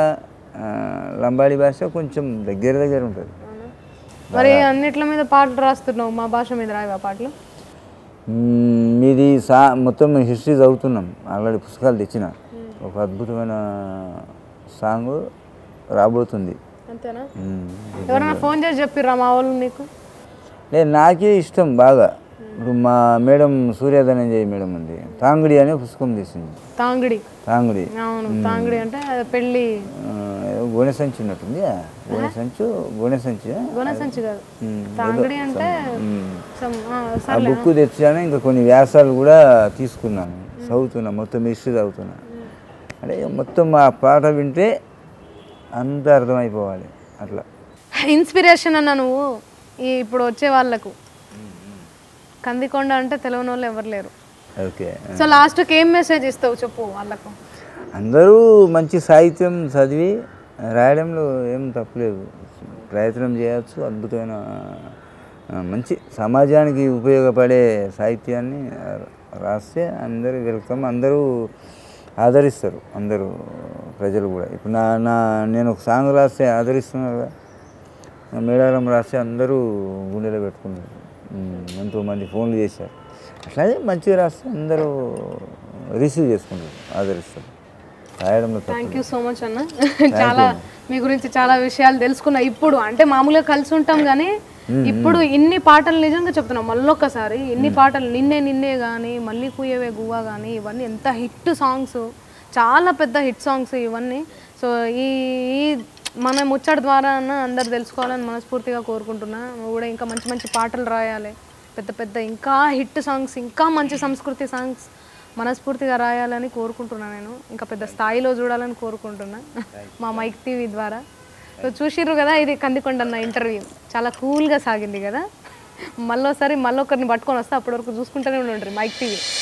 ఆ, లంబాడి భాష కొంచెం దగ్గర దగ్గర ఉంటుంది మరి అన్నిట్ల మీద పాటలు రాస్తున్నావు మా భాష మీద రాయవా పాటలు మ్మ్, మీది సా మొత్తం హిస్టరీ చదువుతున్నాం ఆల్రెడీ పుస్తకాలు తెచ్చిన ఒక అద్భుతమైన సాంగ్ రాబోతుంది అంతేనా మ్మ్. ఎవరైనా ఫోన్ చేసి చెప్పిర్రా మా వాళ్ళు నీకు లేదు నాకే ఇష్టం బాగా ఇప్పుడు మా మేడం సూర్యధనంజయ మేడం ఉంది తాంగుడి అనే పుస్తకం తీసింది తాంగిడి తాంగుడి అవును తాంగిడి అంటే అది పెళ్ళి ఆ, ఏదో గోనె సంచి ఉన్నట్టుంది గోనె సంచు గోనె సంచి గుణసంచి కాదు మ్మ్. తాంగిడి అంటే మ్మ్. some- ఆ, ఆ సర్లే బుక్ తెచ్చాను ఇంకా కొన్ని వ్యాసాలు కూడా తీసుకున్నాను చదువుతున్నా మొత్తం హిస్టరీ చదువుతున్నా అంటే ఇక మొత్తం ఆ పాట వింటే అంత అర్థమైపోవాలి అట్లా ఇన్స్పిరేషన్ అన్న నువ్వు ఈ ఇప్పుడు వచ్చే వాళ్ళకు కందికొండ అంటే తెలియని వాళ్ళు ఎవరు లేరు ఓకే సో లాస్ట్కి ఏం మెసేజ్ ఇస్తావు చెప్పు వాళ్ళకు అందరూ మంచి సాహిత్యం చదివి రాయడంలో ఏం తప్పులేదు ప్రయత్నం చేయవచ్చు అద్భుతమైన ఆ, మంచి సమాజానికి ఉపయోగపడే సాహిత్యాన్ని ఆ, రాస్తే అందరూ వెల్కమ్ అందరూ ఆదరిస్తారు అందరూ ప్రజలు కూడా ఇప్పుడు నా నా నేను ఒక సాంగ్ రాస్తే ఆదరిస్తున్నారు కదా నా మేడారం రాస్తే అందరూ గుండెలో పెట్టుకున్నారు ఉమ్, ఎంతోమంది ఫోన్లు చేశారు అట్లాగే మంచిగా రాస్తే అందరూ రిసీవ్ చేసుకుంటారు ఆదరిస్తారు రాయడంలో తప్పు థ్యాంక్ యూ సో మచ్ అన్న చాలా మీ గురించి చాలా విషయాలు తెలుసుకున్నా ఇప్పుడు అంటే మామూలుగా కలిసి ఉంటాం కానీ ఇప్పుడు ఇన్ని పాటలు నిజంగా చెప్తున్నాం మళ్ళొక్కసారి ఇన్ని పాటలు నిన్నే నిన్నే కానీ మళ్ళీ కుయ్యవే గువ్వా కానీ ఇవన్నీ ఎంత హిట్ సాంగ్స్ చాలా పెద్ద హిట్ సాంగ్స్ ఇవన్నీ సో ఈ ఈ మన ముచ్చటి ద్వారా అన్న అందరు తెలుసుకోవాలని మనస్ఫూర్తిగా కోరుకుంటున్నా నువ్వు కూడా ఇంకా మంచి మంచి పాటలు రాయాలి పెద్ద పెద్ద ఇంకా హిట్ సాంగ్స్ ఇంకా మంచి సంస్కృతి సాంగ్స్ మనస్ఫూర్తిగా రాయాలని కోరుకుంటున్నా నేను ఇంకా పెద్ద స్థాయిలో చూడాలని కోరుకుంటున్నా మా మైక్ టీవీ ద్వారా సో చూసిర్రు కదా ఇది కందికొండ అన్న ఇంటర్వ్యూ చాలా కూల్గా సాగింది కదా మళ్ళోసారి మళ్ళొకరిని పట్టుకొని వస్తే అప్పటి వరకు చూసుకుంటూనే ఉండండి మైక్ టీవీ